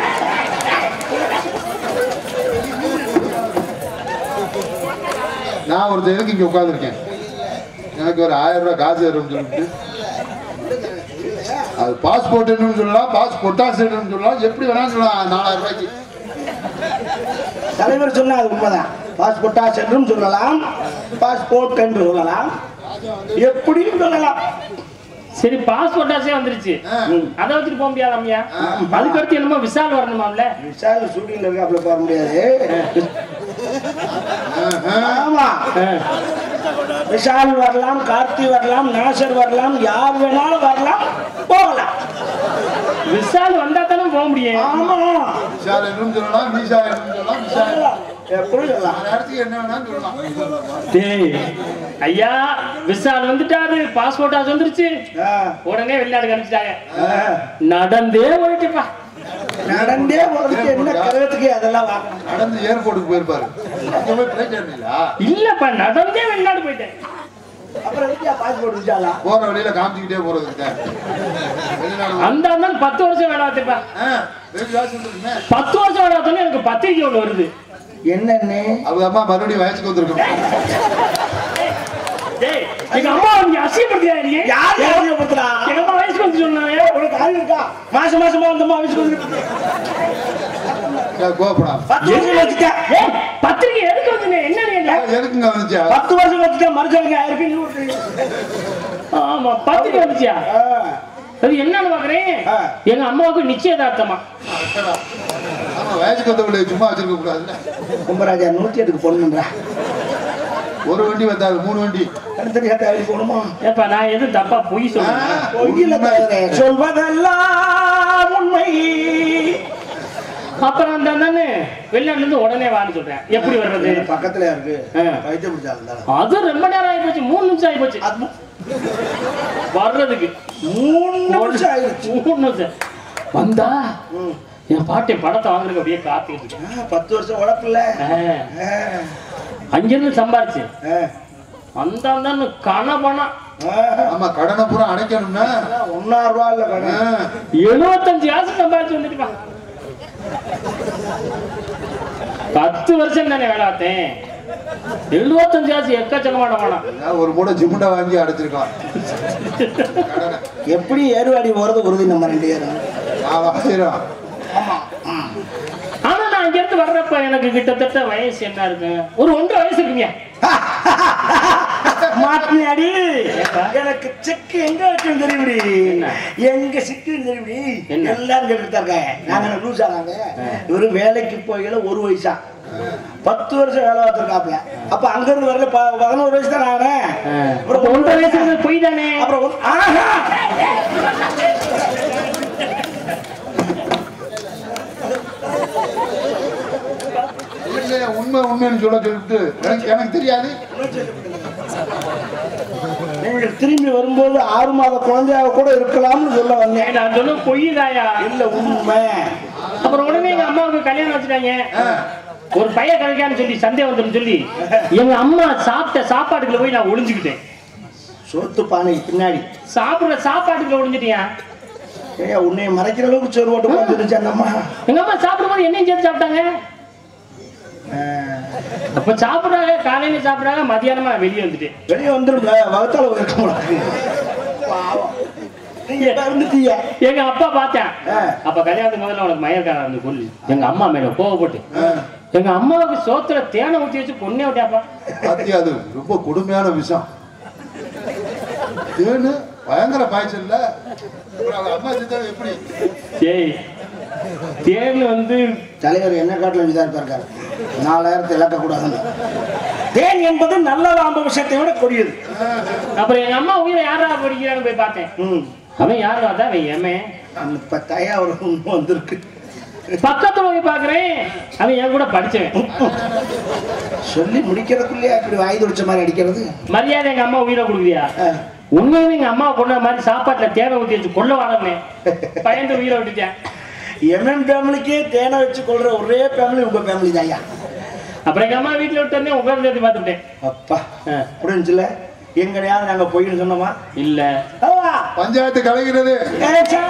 நான் ஒரு எதுக்கு இங்க உட்காந்துருக்கேன் எனக்கு ஒரு ஆயிரம் ரூபாய் காசு வரும்னு சொல்லிட்டு அது பாஸ்போர்ட்னு சொல்லலாம் பாஸ் பொட்டாசுன்னு சொல்லலாம் எப்படி வேணாலும் சொல்லலாம் நாலாயிரம் ரூபாய்க்கு தலைவர் சொன்னா அது உண்மைதான் பாஸ்போர்ட்டாஸ் என்றும் சொல்லலாம் பாஸ்போர்ட் என்று சொல்லலாம் எப்படியும் சொல்லலாம் சரி பாஸ்போர்ட் ஆசே வந்துருச்சு அதை வச்சுட்டு போக முடியாது அம்மையா அதுக்கு அடுத்து என்னமோ விசால் வரணுமாம்ல விஷால் ஷூட்டிங்ல இருக்காப்புல போக முடியாது ஆமா விஷால் வரலாம் கார்த்தி வரலாம் நாசர் வரலாம் யார் வேணாலும் வரலாம் போகலாம் விசால் வந்தா தானே போக முடியும் ஆமா விஷால் என்றும் சொல்லலாம் மீசா என்றும் சொல்லலாம் விஷால் சொல்லலாம். எப்படி சொல்லலாம் அந்த இடத்துக்கு என்ன வேணாலும் சொல்லலாம் டேய் ஐயா விசால் வந்துட்டாரு பாஸ்போர்ட் ஆஸ் வந்துருச்சு ஆ, உடனே வெளிநாடு அனுப்பிச்சிட்டாங்க ஆ. நடந்தே போயிட்டுப்பா நடந்தே போறதுக்கு என்ன கருவத்துக்கு அதெல்லாம் வாங்கணும் நடந்து ஏர்போர்ட்டுக்கு போயிருப்பாரு அங்க போய் பிளைட் ஏறினீங்களா இல்லப்பா நடந்தே வெளிநாடு போயிட்டேன் அப்புறம் எதுக்கியா பாஸ்போர்ட் விசாலா போற வழியில காமிச்சுக்கிட்டே போறதுக்கு வெளிநாடு அந்த அண்ணன் பத்து வருஷம் வேலை பார்த்துப்பா ஆ, வெகு காசு வந்துருக்குமே. பத்து வருஷம் வேலை பார்த்தோன்னே எனக்கு பத்திரிக்கை ஒண்ணு வருது என்னன்னு அவங்க அம்மா மறுபடியும் வயசுக்கு வந்திருக்கும் டேய் எங்க அம்மா நீங்க அசிங்கப்படுத்தியா நீ யார் யாரையும் பத்திரா எங்க அம்மா வயசுக்கு வந்து சொன்னாங்க உனக்கு அறிவு இருக்கா மாசம் மாசமா வந்தமா வச்சுக்கோங்க கோபப்படாம பத்து வருஷம் வச்சுட்டேன் ஏய், பத்திரிக்கை எதுக்கு வந்துங்க என்ன கேட்டா எதுக்குங்க வந்துச்சா பத்து வருஷம் வச்சுட்டேன் மறுச்சவங்க ஆயிரம் நூறு ஆமா பத்திரிக்கை வந்துச்சியா ஆ, அது என்னன்னு பாக்குறேன் ஆ. எங்க அம்மாவுக்கு நிச்சயதார்த்தமா ஆமா வயசுக்கு வந்தவங்களை சும்மா வச்சிருக்க கூடாதுல்ல கும்பராஜா நூத்தி எட்டுக்கு பொண்ணுன்றா ஒரு வண்டி வந்தாரு மூணு வண்டி தனித்தனியா தேவை போகணுமா ஏப்பா நான் எதுவும் தப்பா பொய் சொல்றேன் பொய்யில தவிர சொல்வதெல்லாம் உண்மை அப்புறம் அந்த அண்ணனு வெளிநாட்டுல இருந்து உடனே வான்னு சொல்றேன் எப்படி வர்றது பக்கத்துல இருக்கு ஆ. பைத்தியம் பிடிச்சாலும் அது ரொம்ப நேரம் ஆகி போச்சு மூணு நிமிஷம் ஆகி போச்சு அது வர்றதுக்கு மூணு நிமிஷம் ஆயிடுச்சு மூணு நிமிஷம் வந்தா என் பாட்டி படத்தை வாங்குறதுக்கு அப்படியே காத்துக்கிட்டு இருக்கேன். ஆ, பத்து வருஷம் உழப்பில்ல ஆ, அங்கிருந்து சம்பாரிச்சு அந்த அந்த கணபணம் ஆமா கடனை பூரா அடைக்கணும்னா ஒன்னாயிரம் ரூபா இல்ல ஆ, கடன் எழுபத்தஞ்சு காசு சம்பாரிச்சு வந்துட்டுப்பா பத்து வருஷம் தானே வேலை பார்த்தேன் எழுபத்தஞ்சு காசு எக்கச்சக்கமான பணம் ஏதாவது ஒரு மூடை ஜிமுண்டா வாங்கி அடைச்சிருக்கலாம் கடனை எப்படி ஏறுவாடி போறது உறுதி நம்ம ரெண்டு பேரும் நாலாயிரம் ஆனா நான் இங்க இருந்து வர்றப்ப எனக்கு கிட்டத்தட்ட வயசு என்ன இருக்கு ஒரு ஒன்றரை வயசு இருக்குங்க மாட்டினாடி ஏப்பா? எனக்கு செக்கு எங்க வச்சுன்னு தெரியுடி என்ன? எங்க சிக்குன்னு தெரியுடி என்ன? எல்லாரும் கேட்டுட்டு தான் இருக்காங்க நாங்க என்ன லூசா நாங்க இவரு வேலைக்கு போய்கள ஒரு வயசா பத்து வருஷம் வேலை பார்த்துருக்காப்ல அப்ப அங்க இருந்து வரல ப- பதினோரு வயசு தான் ஆனேன் அப்ப ஒன்றரை வயசு இருக்கிறது பொய் தானே அப்புறம் ஒரு- ஆஹா! இல்லையே, உண்மை உண்மைன்னு சொல்ல சொல்லிட்டு எனக்கு எனக்கு தெரியாது நீங்கள் திரும்பி வரும்போது ஆறு மாத குழந்தையாக கூட இருக்கலாம்னு சொல்ல வந்தேன் நான் சொன்ன பொய் தாயா இல்ல உண்மை அப்புறம் உடனே எங்க அம்மாவுக்கு கல்யாணம் வச்சுட்டாங்க ஒரு பையன் கிடைக்கான்னு சொல்லி சந்தேகம் வந்துடும் சொல்லி எங்க அம்மா சாப்பிட்ட சாப்பாட்டுக்குள்ள போய் நான் ஒளிஞ்சுக்கிட்டேன் சோத்து பானை பின்னாடி சாப்பிடுற சாப்பாட்டுக்குள்ள ஒளிஞ்சிட்டியா ஏய் உன்னை மறைக்கிற அளவுக்கு சோறு ஓட்டு பார்த்துருச்சு அந்த அம்மா எங்க அம்மா சாப்பிடும்போது என்னையும் சேர்த்து சாப்பிட்டாங்க ஆ. அப்ப சாப்பிடுறாங்க காலையில சாப்பிடுறாங்க மதியானமா நான் வெளியே வந்துட்டேன் வெளியே வந்துரும்ல வகுத்தால இருக்க மாட்டாங்க பாவம் நீங்க இருந்துட்டீங்க எங்க அப்பா பார்த்தேன் ஆ. அப்ப கல்யாணத்துக்கு முதல்ல உனக்கு மயக்காரன் வந்து சொல்லி எங்க அம்மா மேல கோவப்பட்டு எங்க அம்மாவுக்கு சோத்துல தேனை ஊத்தி வச்சு பொண்ணே விட்டாப்பா பாத்தியா அது ரொம்ப கொடுமையான விஷயம் தேனு பயங்கர பாய்ச்சல்ல அப்புறம் அவ அம்மா செஞ்சா எப்படி ஏய் தேன் வந்து தலைவர் என்ன காட்டில் விசாரிப்பா இருக்காரு நாலாயிரத்தை இழக்க கூடாதுன்னு தேன் என்பது நல்ல லாப விஷயத்தை விட கொடியது அப்புறம் எங்க அம்மா உயிரை யாரா படிக்கிறான்னு போய் பார்த்தேன் ம் அவன் யாரா தான் அவன் ஏமே இப்ப தயா ஒரு உண்மை வந்திருக்கு பக்கத்துல போய் பாக்குறேன் அவன் என் கூட படிச்சவன் சொல்லி முடிக்கிறதுக்குள்ளேயே இப்படி வாய் துடிச்ச மாதிரி அடிக்கிறது மரியாதை எங்க அம்மா உயிரை கொடுக்குறியா ஆ. உண்மையுமே எங்க அம்மா கொண்ட மாதிரி சாப்பாட்டுல தேனை ஊத்தி வச்சு கொள்ள வாழமே பயந்து உயிரை விட்டுட்டேன் எம்எம் ஃபேமிலிக்கே தேனை வச்சு கொள்ற ஒரே ஃபேமிலி உங்க ஃபேமிலி தான்யா அப்புறம் எங்க அம்மா வீட்டுல விட்டு வந்தேன் உட்கார்ந்து தேடி பார்த்துட்டேன் அப்பா ஆ. புரிஞ்சுல எங்கடையாவது நாங்க போயின்னு சொன்னோமா இல்ல ஆவா. பஞ்சாயத்து கலைகிறது ஏய், சே.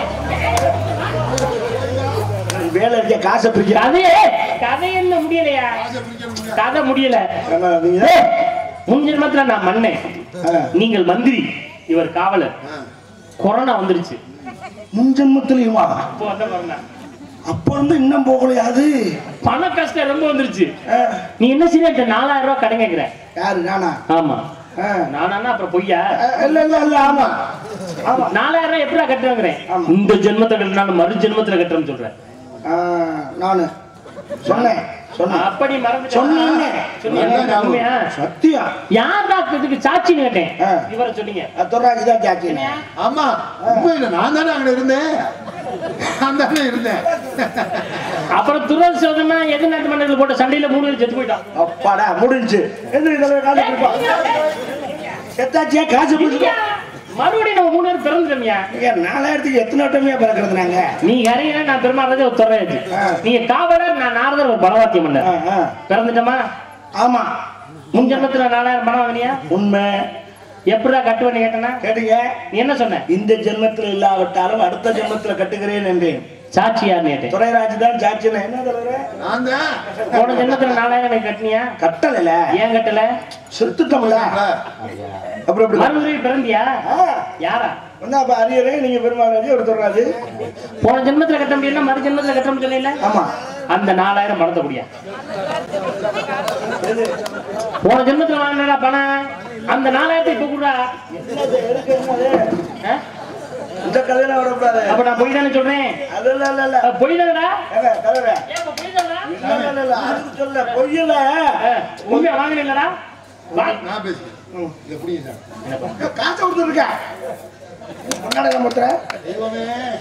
வேலை இருக்க காசை பிடிக்கிற கதையே கதை என்ன முடியலையா கதை முடியல முன் ஜென்மத்துல நான் மன்னன் நீங்கள் மந்திரி இவர் காவலர் கொரோனா வந்துருச்சு முன் ஜென்மத்திலையுமா அப்போ வந்த கொரோனா அப்ப இருந்து இன்னும் போகலையா அது பண கஷ்டம் ரொம்ப வந்துருச்சு ஆ. நீ என்ன சரியா நாலாயிரம் ரூபாய் கடன் கேட்கிற யாரு நானா ஆமா ஆ. நானா அப்புறம் பொய்யா ஆ, இல்ல இல்ல இல்ல ஆமா ஆமா நாலாயிரம் ரூபாய் எப்படா கட்டுறேங்கிறேன் ஆமா. இந்த ஜென்மத்தை கட்டினாலும் மறு ஜென்மத்துல கட்டுறேன்னு சொல்றேன் ஆ, நானு சொன்னேன் சொன்னேன் அப்படி மறந்து சொன்னீங்க. நல்லா உண்மையா சத்தியம் யார்டா இதுக்கு சாட்சின்னு கேட்டேன் ஆ. இவரை சொன்னீங்க துறாஜி தான் ஜாக்கி ஆமா உண்மையில நான் தானே அங்க இருந்தேன் நான் தானே இருந்தேன் அப்புறம் துரதிருஷ்டமா எது நாட்டு மண்டலத்தில் போட்ட சண்டையில மூணு பேர் செத்து போயிட்டான் அப்பாடா முடிஞ்சு எந்திரி தலைவர் காசு கொடுப்பா செத்தாச்சியா காசு கொடுப்பா ஐயா, மறுபடியும் நம்ம மூணு பேர் பிறந்துட்டோம்யா ஏன் நாலாயிரத்துக்கு எத்தனை வட்டமையா பிறக்கிறது நாங்க நீ இறங்கினா நான் பெருமாள் ஒரு துறையாச்சு ஆ. நீங்க காவலர் நான் நாரதர் ஒரு பலவாத்தியம் பண்ண ஆ, ஆ. பிறந்துட்டோமா ஆமா முன் ஜென்மத்துல நாலாயிரம் பணம் வாங்கினியா உண்மை எப்படிடா கட்டுவேன்னு கேட்டனா கேட்டீங்க நீ என்ன சொன்ன இந்த ஜென்மத்தில் இல்லாவிட்டாலும் அடுத்த ஜென்மத்தில் கட்டுகிறேன் என்றேன் சாட்சி யாருன்னு கேட்டேன் துறைராஜ் தான் சாட்சியம் என்ன தலைவரே நான் தான் போன ஜென்மத்துல நாலாயிரம் எனக்கு கட்டினியா கட்டல ஏன் கட்டல செத்துட்டோம்ல அப்புறம் எப்படி மறுபடியும் பிறந்தியா ஆ, யாரா வந்து அப்ப அரியரே நீங்க பெருமாள் ஒரு துறைராஜ் போன ஜென்மத்துல கட்ட முடியல மறு ஜென்மத்துல கட்ட முடியல ஆமா அந்த நாலாயிரம் பணத்தை முடியா போன ஜென்மத்துல வாங்கினடா பணம் அந்த நாலாயிரத்தை இப்ப கூடா என்னது, எதுக்கு என்னது? இந்த கதையில வரக்கூடாது அப்ப நான் பொய் தானே சொல்றேன் அது இல்ல இல்ல இல்ல அஹ் பொய் தானடா ஏங்க, தலைவரே ஏன் இப்ப பொய் தானடா இல்ல இல்ல இல்ல, இல்ல அதுக்கு சொல்ல பொய்யில அஹ், உண்மையா வாங்கினீங்களா வா நான் பேசுறேன் எப்படி காசை கொடுத்துருக்க முன்னாடி முத்துற தெய்வமே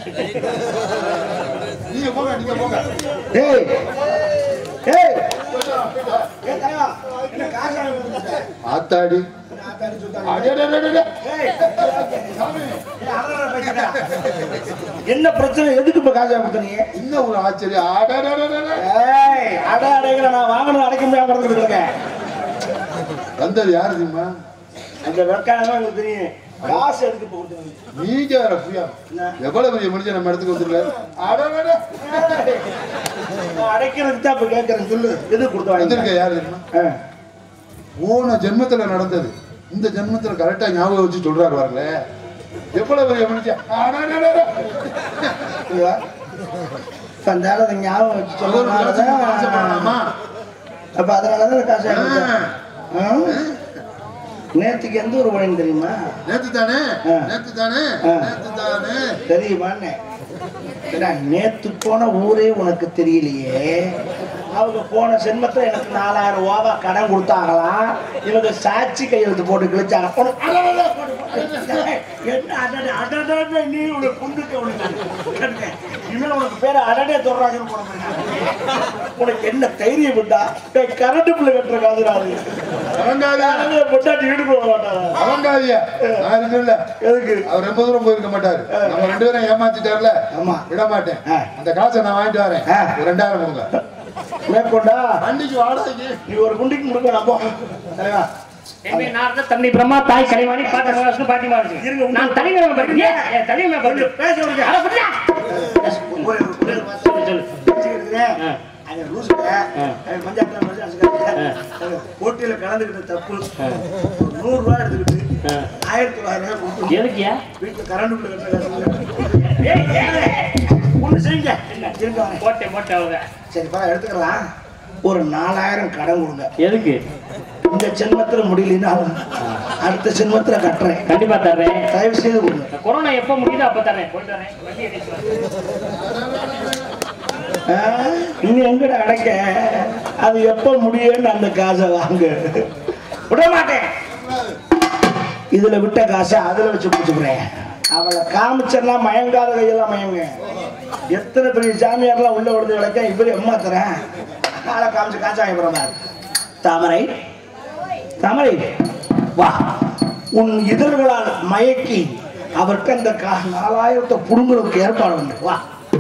நீங்க போங்க நீங்க போங்க ஏய் ஏய் ஏய் தலைவா என்ன காசை கொடுத்துருக்க ஆத்தாடி ஆத்தாடி சுத்தாடி. அடடடடட. ஏய், ஏய், அறகுறை பேசுடா. என்ன பிரச்சனை எதுக்கு இப்ப காசை கொடுத்தீங்க இன்னும் ஒரு ஆச்சரியம் அடடடடட. ஏய் அட அடைகிற நான் வாங்கினது அடைக்க முடியாம கிடந்துட்டு வந்தது யாரு தெரியுமா அந்த வெக்காயம் உங்களுக்கு தெரியும் காசு எதுக்கு இப்ப கொடுத்தீங்க நீங்க வேற புரியா எவ்வளவு பெரிய மனுஷன் நம்ம இடத்துக்கு வந்துருக்காரு அடடட. நான் அடைக்கிறதுக்கு தான் இப்ப கேட்கறேன் சொல்லு எது கொடுத்து வந்திருக்க வாங்க யாரு தெரியுமா போன ஜென்மத்துல நடந்தது இந்த ஜென்மத்துல கரெக்டா ஞாபகம் வச்சு சொல்றாரு வரல எவ்வளவு பெரிய மனுஷன் அடடடட. அந்த ஆளு அதை ஞாபகம் வச்சு அவர் காசுக்கு ஆசைப்படலாமா? சொன்னாங்க அப்ப அதனாலதான் காசு ஆ. ஆ? நேத்துக்கு எந்த ஒரு வழின்னு தெரியுமா நேத்து தானே ஆ. நேத்து தானே ஆ. நேத்து தானே தெரியுமான்னு ஏடா, நேத்து போன ஊரே உனக்கு தெரியலையே அவங்க போன சென்மத்துல எனக்கு நாலாயிரம் ரூபாவா கடன் கொடுத்தாங்களாம் இவங்க சாட்சி கையெழுத்து போட்டு கிழிச்சாங்க உனக்கு அடடட, போடு, போடு. என்ன அடடே, அடடே, நீ உனக்கு குண்டுக்க உனக்கு இனிமேல் உனக்கு பேரு அடடே தொடராஜன்னு போட முடியாது. உனக்கு என்ன தைரியம் விட்டா கரண்ட் பிள்ளை கட்டுற காதுராது அவங்காதியா பொட்டாட்டி வீடு போக மாட்டாங்க அவங்காதியா நான் இருக்கல எதுக்கு அவர் ரொம்ப தூரம் போயிருக்க மாட்டாரு நம்ம ரெண்டு பேரும் ஏமாத்திட்டார்ல ஆமா. விட மாட்டேன் ஆ. அந்த காசை நான் வாங்கிட்டு வரேன் ஆ. ஒரு ரெண்டாயிரம் கொடுங்க மேற்கொண்டா வண்டிக்கு வாடகைக்கு நீ ஒரு குண்டிக்கு முடுக்க நம்போ தலைவா எங்க நாரதர், தந்தை பிரம்மா தாய் கலைவாணி பாட்ட மகாவிஷ்ணு பாட்டி இருங்க, மகாவிஷ்ணு உங்க- நான் தனிமை படிக்கிறேன் என் தனிமை படிக்கிறேன் பேச விடுங்க அட, புரியா? ஒரு- ஒரு- ஒரு வார்த்தை சொல்லு, சொல்லு பேசிக்கிட்டு இருக்கிறேன். ஆ. அவன் லூசுங்க. அவன் மஞ்சாட்டை மஞ்சள் அசுக்காரங்க. அவன் போட்டியில கலந்துக்கிட்ட தப்பு ஒரு நூறு ரூபாய் எடுத்துக்கிட்டு ஆயிரத்தி தொள்ளாயிரம் ரூபாய் கொடுத்து எதுக்கியா வீட்டுல கரண்ட் பில்லு கட்டுற ஒண்ணு செய்யுங்க இருங்க வரேன். போட்டேன் போட்டேன் அவங்க சரி பரவாயில்ல எடுத்துக்கலாம் ஒரு நாலாயிரம் கடன் கொடுங்க எதுக்கு இந்த ஜென்மத்துல முடியலன்னா அடுத்த ஜென்மத்துல கட்டுறேன் கண்டிப்பா தர்றேன் தயவு செய்து கொடுங்க இந்த கொரோனா எப்ப முடியுதோ அப்ப தரேன் போயிட்டு வரேன் வண்டி எடுத்து வரேன். ஆ, இன்னும் எங்கட அடைக்க அது எப்ப முடியும்னு அந்த காசை வாங்க விட மாட்டேன் இதுல விட்ட காசை அதுல வச்சு பிடிச்சுக்கிறேன் அவளை காமிச்சென்னா மயங்காத கையெல்லாம் மயங்க எத்தனை பெரிய சாமியார்லாம் உள்ள விழுந்து விளக்க இவரு எம்மா தரேன் ஆளை காமிச்சு காசு வாங்கி போற மாதிரி தாமரை தாமரை வா உன் இதழ்களால் மயக்கி அவர்கிட்ட அந்த கா நாலாயிரத்தை புடுங்களுக்கு ஏற்பாடு உண்டு வா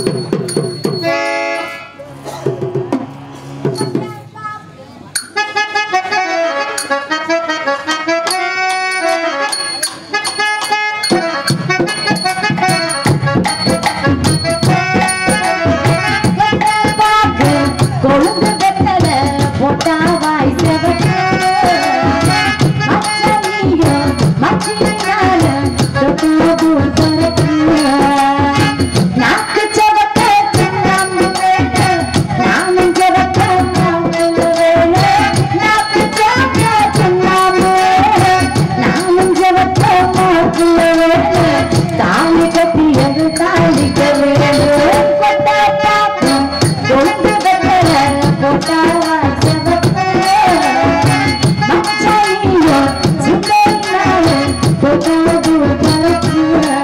கொழுந்து வெத்தல போட்டா வாய் செவக்கு மச்சனியோ மச்சினால தொட்டு தரக்கு நாக்கு செவக்க சின்னாம்பு வேட்டு நானும் செவக்க நாம்பு வேலு நாக்கு செவக்க சின்னாம்பு நானும் செவக்க மாப்பு வேலு தாலி கட்டியது தாலிக்க வேலு கொட்டா பாப்பு கொழுந்து வெத்தல போட்டா வாய் செவக்கு மச்சனியோ சின்னால தொட்டு தரக்கு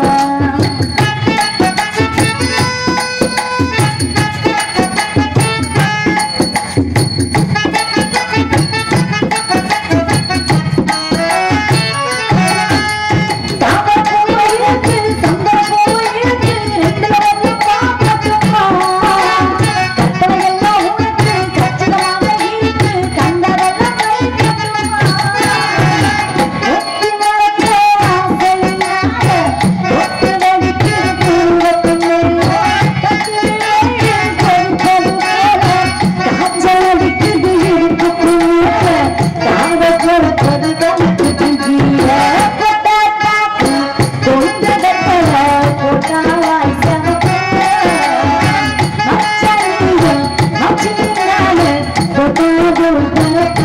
தாமரைப்பூவிற்கு சந்தனப்பூவிற்கு ரெண்டுல ஒண்ணு பார்க்கட்டுமா? கற்பனையெல்லாம் உனக்கு கச்சிதமாக இருக்கு, கண்டதெல்லாம் வைக்கட்டுமா? ஒத்தி மறக்க ஆசையினால, ஒத்து நடிக்கு தூரத்திலே, கத்திரிலே கொடுப்பது போல, காய்ச்சல் அடிக்குது இருக்குக்குள்ள, காதல் கொடுப்பது கணக்கு கீழே போட்டா பாக்கு, கொழுந்து வெத்தல போட்டா வாய் செவக்கு. மச்சனியோ, மச்சினால தொட்டாது தரக்கு.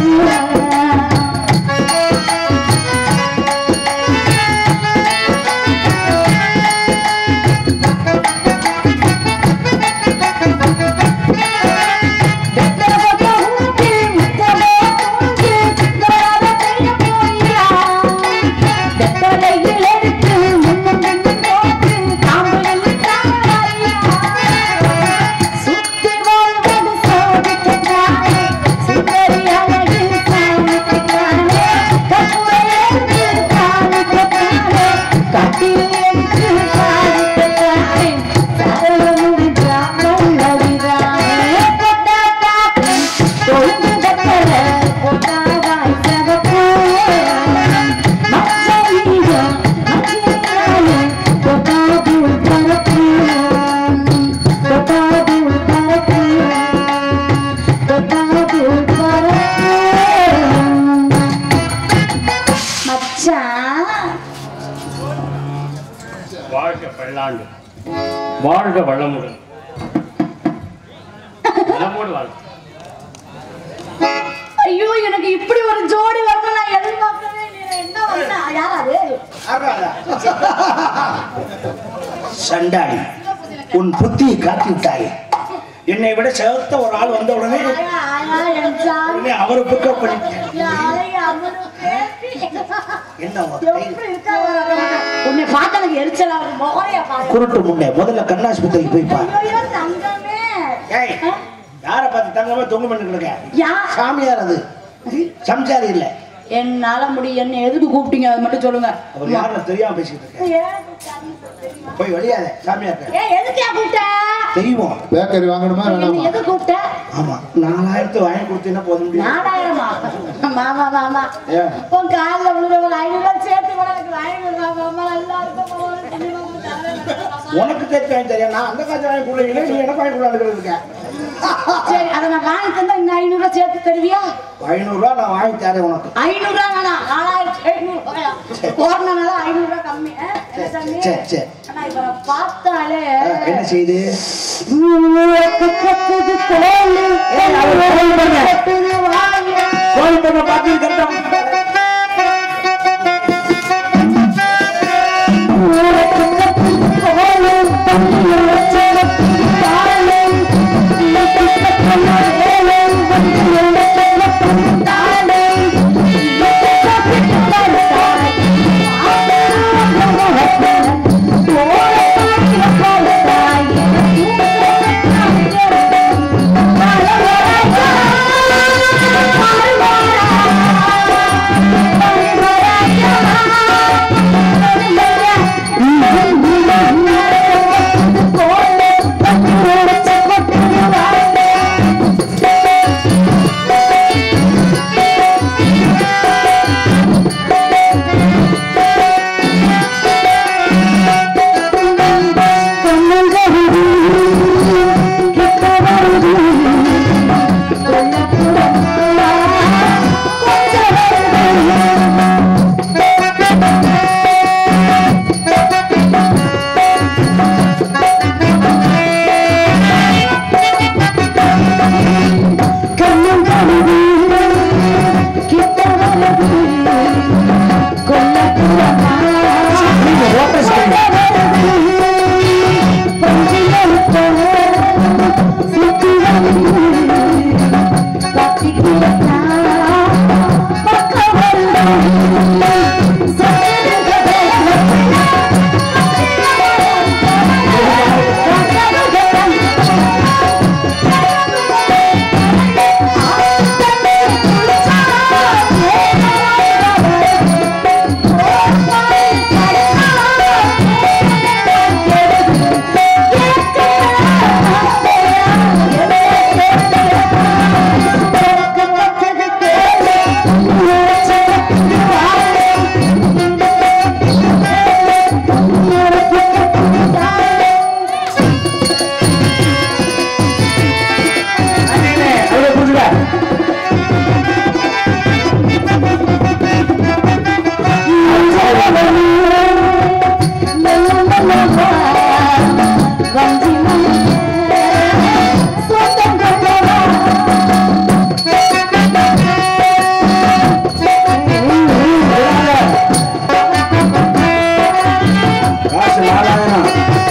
மச்சான் வாழ்க பல்லாண்டு வாழ்க வளமுடன் வளமோடு வாழ்க ஐயோ எனக்கு இப்படி ஒரு ஜோடி வரணும் நான் எதிர்பார்க்கவே இல்லை என்ன வந்தா யாராவது சண்டாளி உன் புத்தியை காட்டி விட்டாயே என்னை விட சிவத்த ஒரு ஆள் வந்த உடனே ஆயா, ஆயா, என் சாமி. உடனே அவரை பிக்கப் பண்ணிட்டேன் யாரையும் அவரு பேசி. என்ன உன் கை? எப்படி இருக்கா பாரு. உன்னை பார்த்து எனக்கு எரிச்சலா இருக்கு. முகரைய பாரு. குருட்டு முண்டை முதல்ல கண்ணாஸ்பத்திரிக்கு போய் பாரு ஐயோ, தங்கமே. ஏய் யாரை பார்த்து தங்கமா தொங்கு பண்ணி கிடக்க யா, சாமியார் அது சம்சாரி இல்ல என்னால முடியும் என்ன எதுக்கு கூப்பிட்டீங்க அது மட்டும் சொல்லுங்க அவர் யாருன்னு தெரியாம பேசிக்கிட்டு இருக்க போய் வெளியாத சாமியார் ஏன் எதுக்கு கூப்பிட்ட தெய்வம் பேக்கரி வாங்கணுமா என்ன வேணாமா எது கூப்பிட்ட ஆமா நாலாயிரத்து வாங்கி கொடுத்தீங்கன்னா போதும் முடியும் நாலாயிரமா மாமா மாமா ஏன்? உன் காலில் விழுற ஒரு ஐநூறு ரூபாய் சேர்த்து கூட எனக்கு வாங்கி கொடுங்க மாமா நல்லா இருக்கும் மாமா. கண்டிப்பா உங்க தலையில வைக்கிறேன் மாமா. உனக்கு தெரியும் தெரியும் நான் அந்த காசு வாங்கி கொடுக்கல நீ எனக்கு வாங்கி கொடுக்க இருக்க சரி அதை நான் வாங்கி தந்தா இன்னும் ஐநூறு ரூபாய் சேர்த்து தருவியா ஐநூறு ரூபா நான் வாங்கி தரேன் உனக்கு ஐநூறு ரூபாய் வேணாம் நாலாயிரத்தி ஐநூறு ரூபாயா போறனால ஐநூறு ரூபாய் கம்மி ஆ? என்ன சாமி? சரி, சரி. ஆனா இப்ப நான் பார்த்தாலே என்ன செய்து கத்துது கோலு ஏய், அவர் கோயில் பாருங்க. கத்துது வாங்க கோயில் பண்ண பார்த்து கட்டம் காசு நாலாயிரம்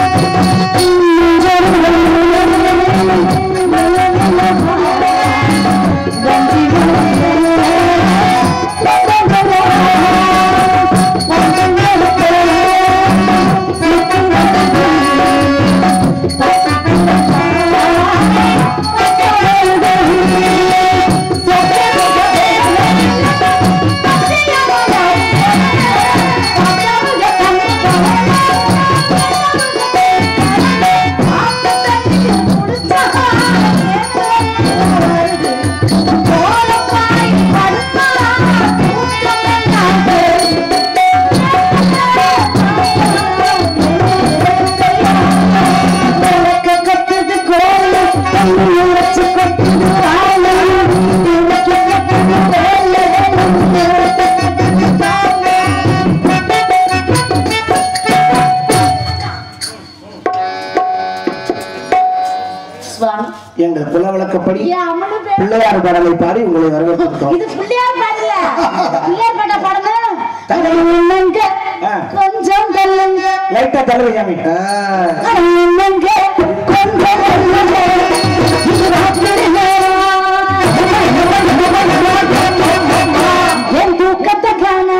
சுவாமி எங்கள் குல வழக்கப்படி ஏன் அம்மனு பேர் பிள்ளையார் பாடலை பாடி உங்களை வரவேற்கிறோம் இது பிள்ளையார் பாடல பிள்ளையார் பாட்ட பாடணும் என்னங்க ஆ. கொஞ்சம் தள்ளுங்க லைட்டா தள்ளுவை சாமி என்னங்க கொஞ்சம் தள்ளுங்க இது ராத்திரி நேரம். என் தூக்கத்தை காணா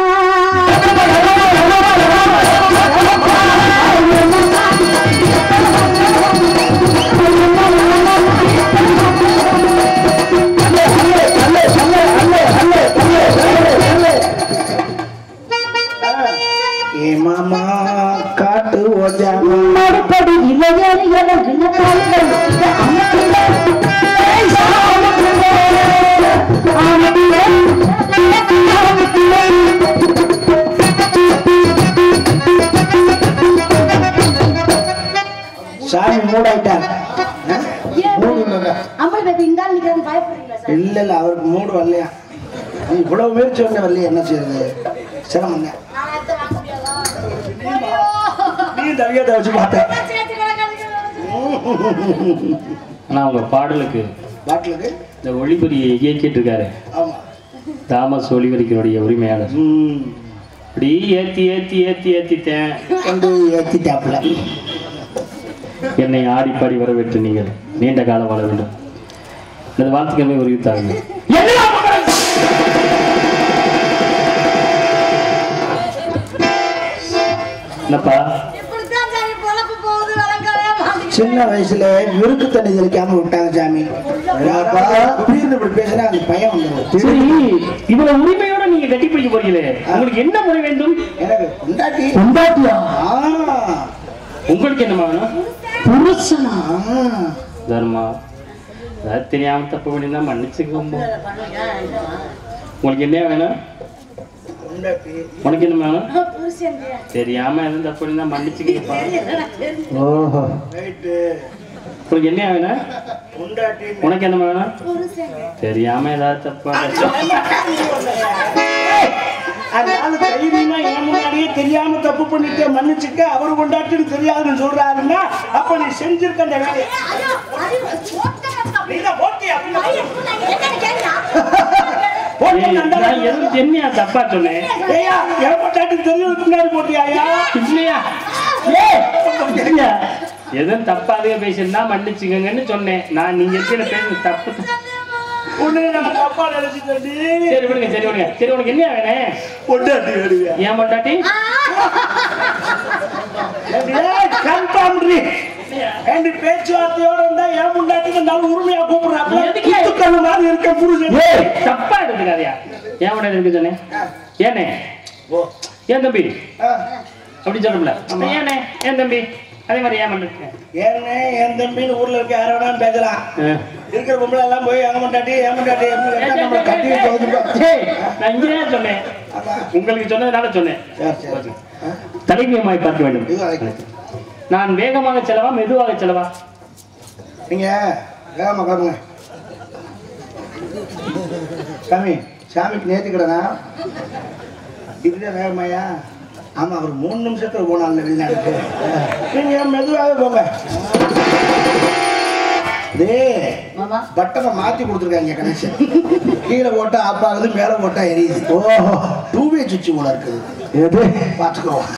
ஏ மாமா காட்டு ஓஜாமா மறுபடி இளைஞர் எனக்கு நட்டார்கள் சாமி மூடாயிட்டார் மூணு இல்லைங்க அம்பளை பேபி இந்த ஆள் நிக்கிறான்னு பயப்படுறீங்களா சார் இல்ல இல்ல அவருக்கு மூடு வரலையா நீ இவ்வளவு முயற்சி பண்ண வரலையா என்ன செய்யுது சிரமம் தான் நான் எடுத்து வாங்க முடியாதா ஐயோ. நீ தவியத்தை வச்சு பார்த்தேன் சேர்த்து கிடக்காதீங்க. ஆனா அவங்க பாடலுக்கு பாட்டிலுக்கு இந்த ஒளிபுரியை இயக்கிட்டு இருக்காரு ஆமா தாமஸ் ஒளிபரிக்கனுடைய உரிமையாளர் ம் இப்படி ஏத்தி ஏத்தி ஏத்தி ஏத்திட்டேன் கொண்டு ஏத்திட்டாப்புல என்னை ஆடி பாடி வரவேற்று நீங்கள் நீண்ட காலம் வாழ வேண்டும் எனது வாழ்த்துக்களை உரிவித்தாங்க என்னப்பா இப்படித்தான் சாமி பொழப்பு போகுது வளர்க்கவே மாட்டேங்குது. சின்ன வயசுல விருக்கு தண்ணி தெளிக்காம விட்டாங்க சாமி என்னப்பா, திடீர்னு இப்படி பேசினா அந்த பையன் வந்துடும் சரி இவ்வளவு உரிமையோட நீங்க கட்டி பிடிக்க போறீங்களே உங்களுக்கு என்ன முறை வேண்டும் எனக்கு கொண்டாட்டி கொண்டாட்டியா ஆ உங்களுக்கு என்ன வேணும் புருஷனா ஆ தர்மா அதாவது தெரியாம தப்பு பண்ணினா மன்னிச்சுக்கோங்க உங்களுக்கு என்ன வேணும் கொண்டாட்டி உனக்கு என்ன வேணும் புருஷன் இல்லையா? தெரியாம எதுவும் தப்பு பண்ணினா மன்னிச்சுக்கப்பா எனக்கு தெரியும். ஓஹோ ரைட்டு உங்களுக்கு என்ன வேணும் கொண்டாட்டி உனக்கு என்ன வேணும் புருஷன் தெரியாம ஏதாவது தப்பு அதனால தைரியமா என் முன்னாடியே தெரியாம தப்பு பண்ணிட்டு மன்னிச்சுக்க அவர் கொண்டாட்டின்னு தெரியாதுன்னு சொல்றாருன்னா அப்ப நீ செஞ்சிருக்க அந்த வேலையை ஐயோ, அறிவு, போட்டேன் அப்படி. நீதான் போட்டியா அப்படின்னு ஐயோ, நான் என்னன்னு கேட்டா? ஏய், நான் எதுவும் என்னையா தப்பா சொன்னேன் ஏய்யா, என் பொண்டாட்டி தெரிஞ்சதுக்கு முன்னாடி போட்டியாயா இல்லையா ஏய், இல்லையா? எதுவும் தப்பாவே பேசியிருந்தா மன்னிச்சுக்கங்கன்னு சொன்னேன் நான் நீங்க எத்தனை பேர் தப்பு உன்னை நான் தப்பா நினைச்சுட்டேன் சரி விடுங்க சரி விடுங்க சரி உனக்கு என்ன வேணும் பொண்டாட்டி வருவேன் ஏன் பொண்டாட்டி கன்ஃபார்ம் ஏண்டி பேச்சுவார்த்தையோட இருந்தா ஏன் முன்னாடி நல்ல உரிமையா கூப்பிடுறாங்க எதுக்கு? குத்துக்கல்லு மாதிரி இருக்க புருஷன் ஏய், தப்பா எடுத்துக்காதயா ஏன் பொண்டாட்டி இருக்கு சொன்னேன் ஏனே ஏன் தம்பி ஆ. அப்படி சொல்லல ஏனே ஏன் தம்பி அதே மாதிரி ஏன் பண்றீங்க ஏன்னு என் தம்பின்னு ஊர்ல இருக்க யார வேணாலும் பேசலாம் ஆ. இருக்கிற பொம்பளை எல்லாம் போய் எங்க முண்டாட்டி என் முண்டாட்டி எப்படி கேட்டா நம்மளை கட்டி வச்சு ஒதுக்குவா. ஏய், நான் இங்கே சொன்னேன் உங்களுக்கு சொன்னதுனால சொன்னேன் சரி, சரி. ஆ, தலைமையமாய் பார்க்க வேண்டும் இது வரைக்கும். நான் வேகமாக செலவா மெதுவாக செலவா நீங்க வேகமா கிளம்புங்க சாமி சாமிக்கு நேர்த்திக்கிறதா இதுதான் வேகமாயா ஆமா அவர் மூணு நிமிஷத்துல போனால வெளிநாட்டுக்கு நீங்க மெதுவாகவே போங்க டேய் மாமா பட்டனை மாத்தி கொடுத்துருக்காங்க கனெக்ஷன் கீழே போட்டா ஆஃப் ஆகுது மேல போட்டா எரியுது ஓஹோ டூ வே சுவிட்ச் போல இருக்குது எது பாத்துக்கோ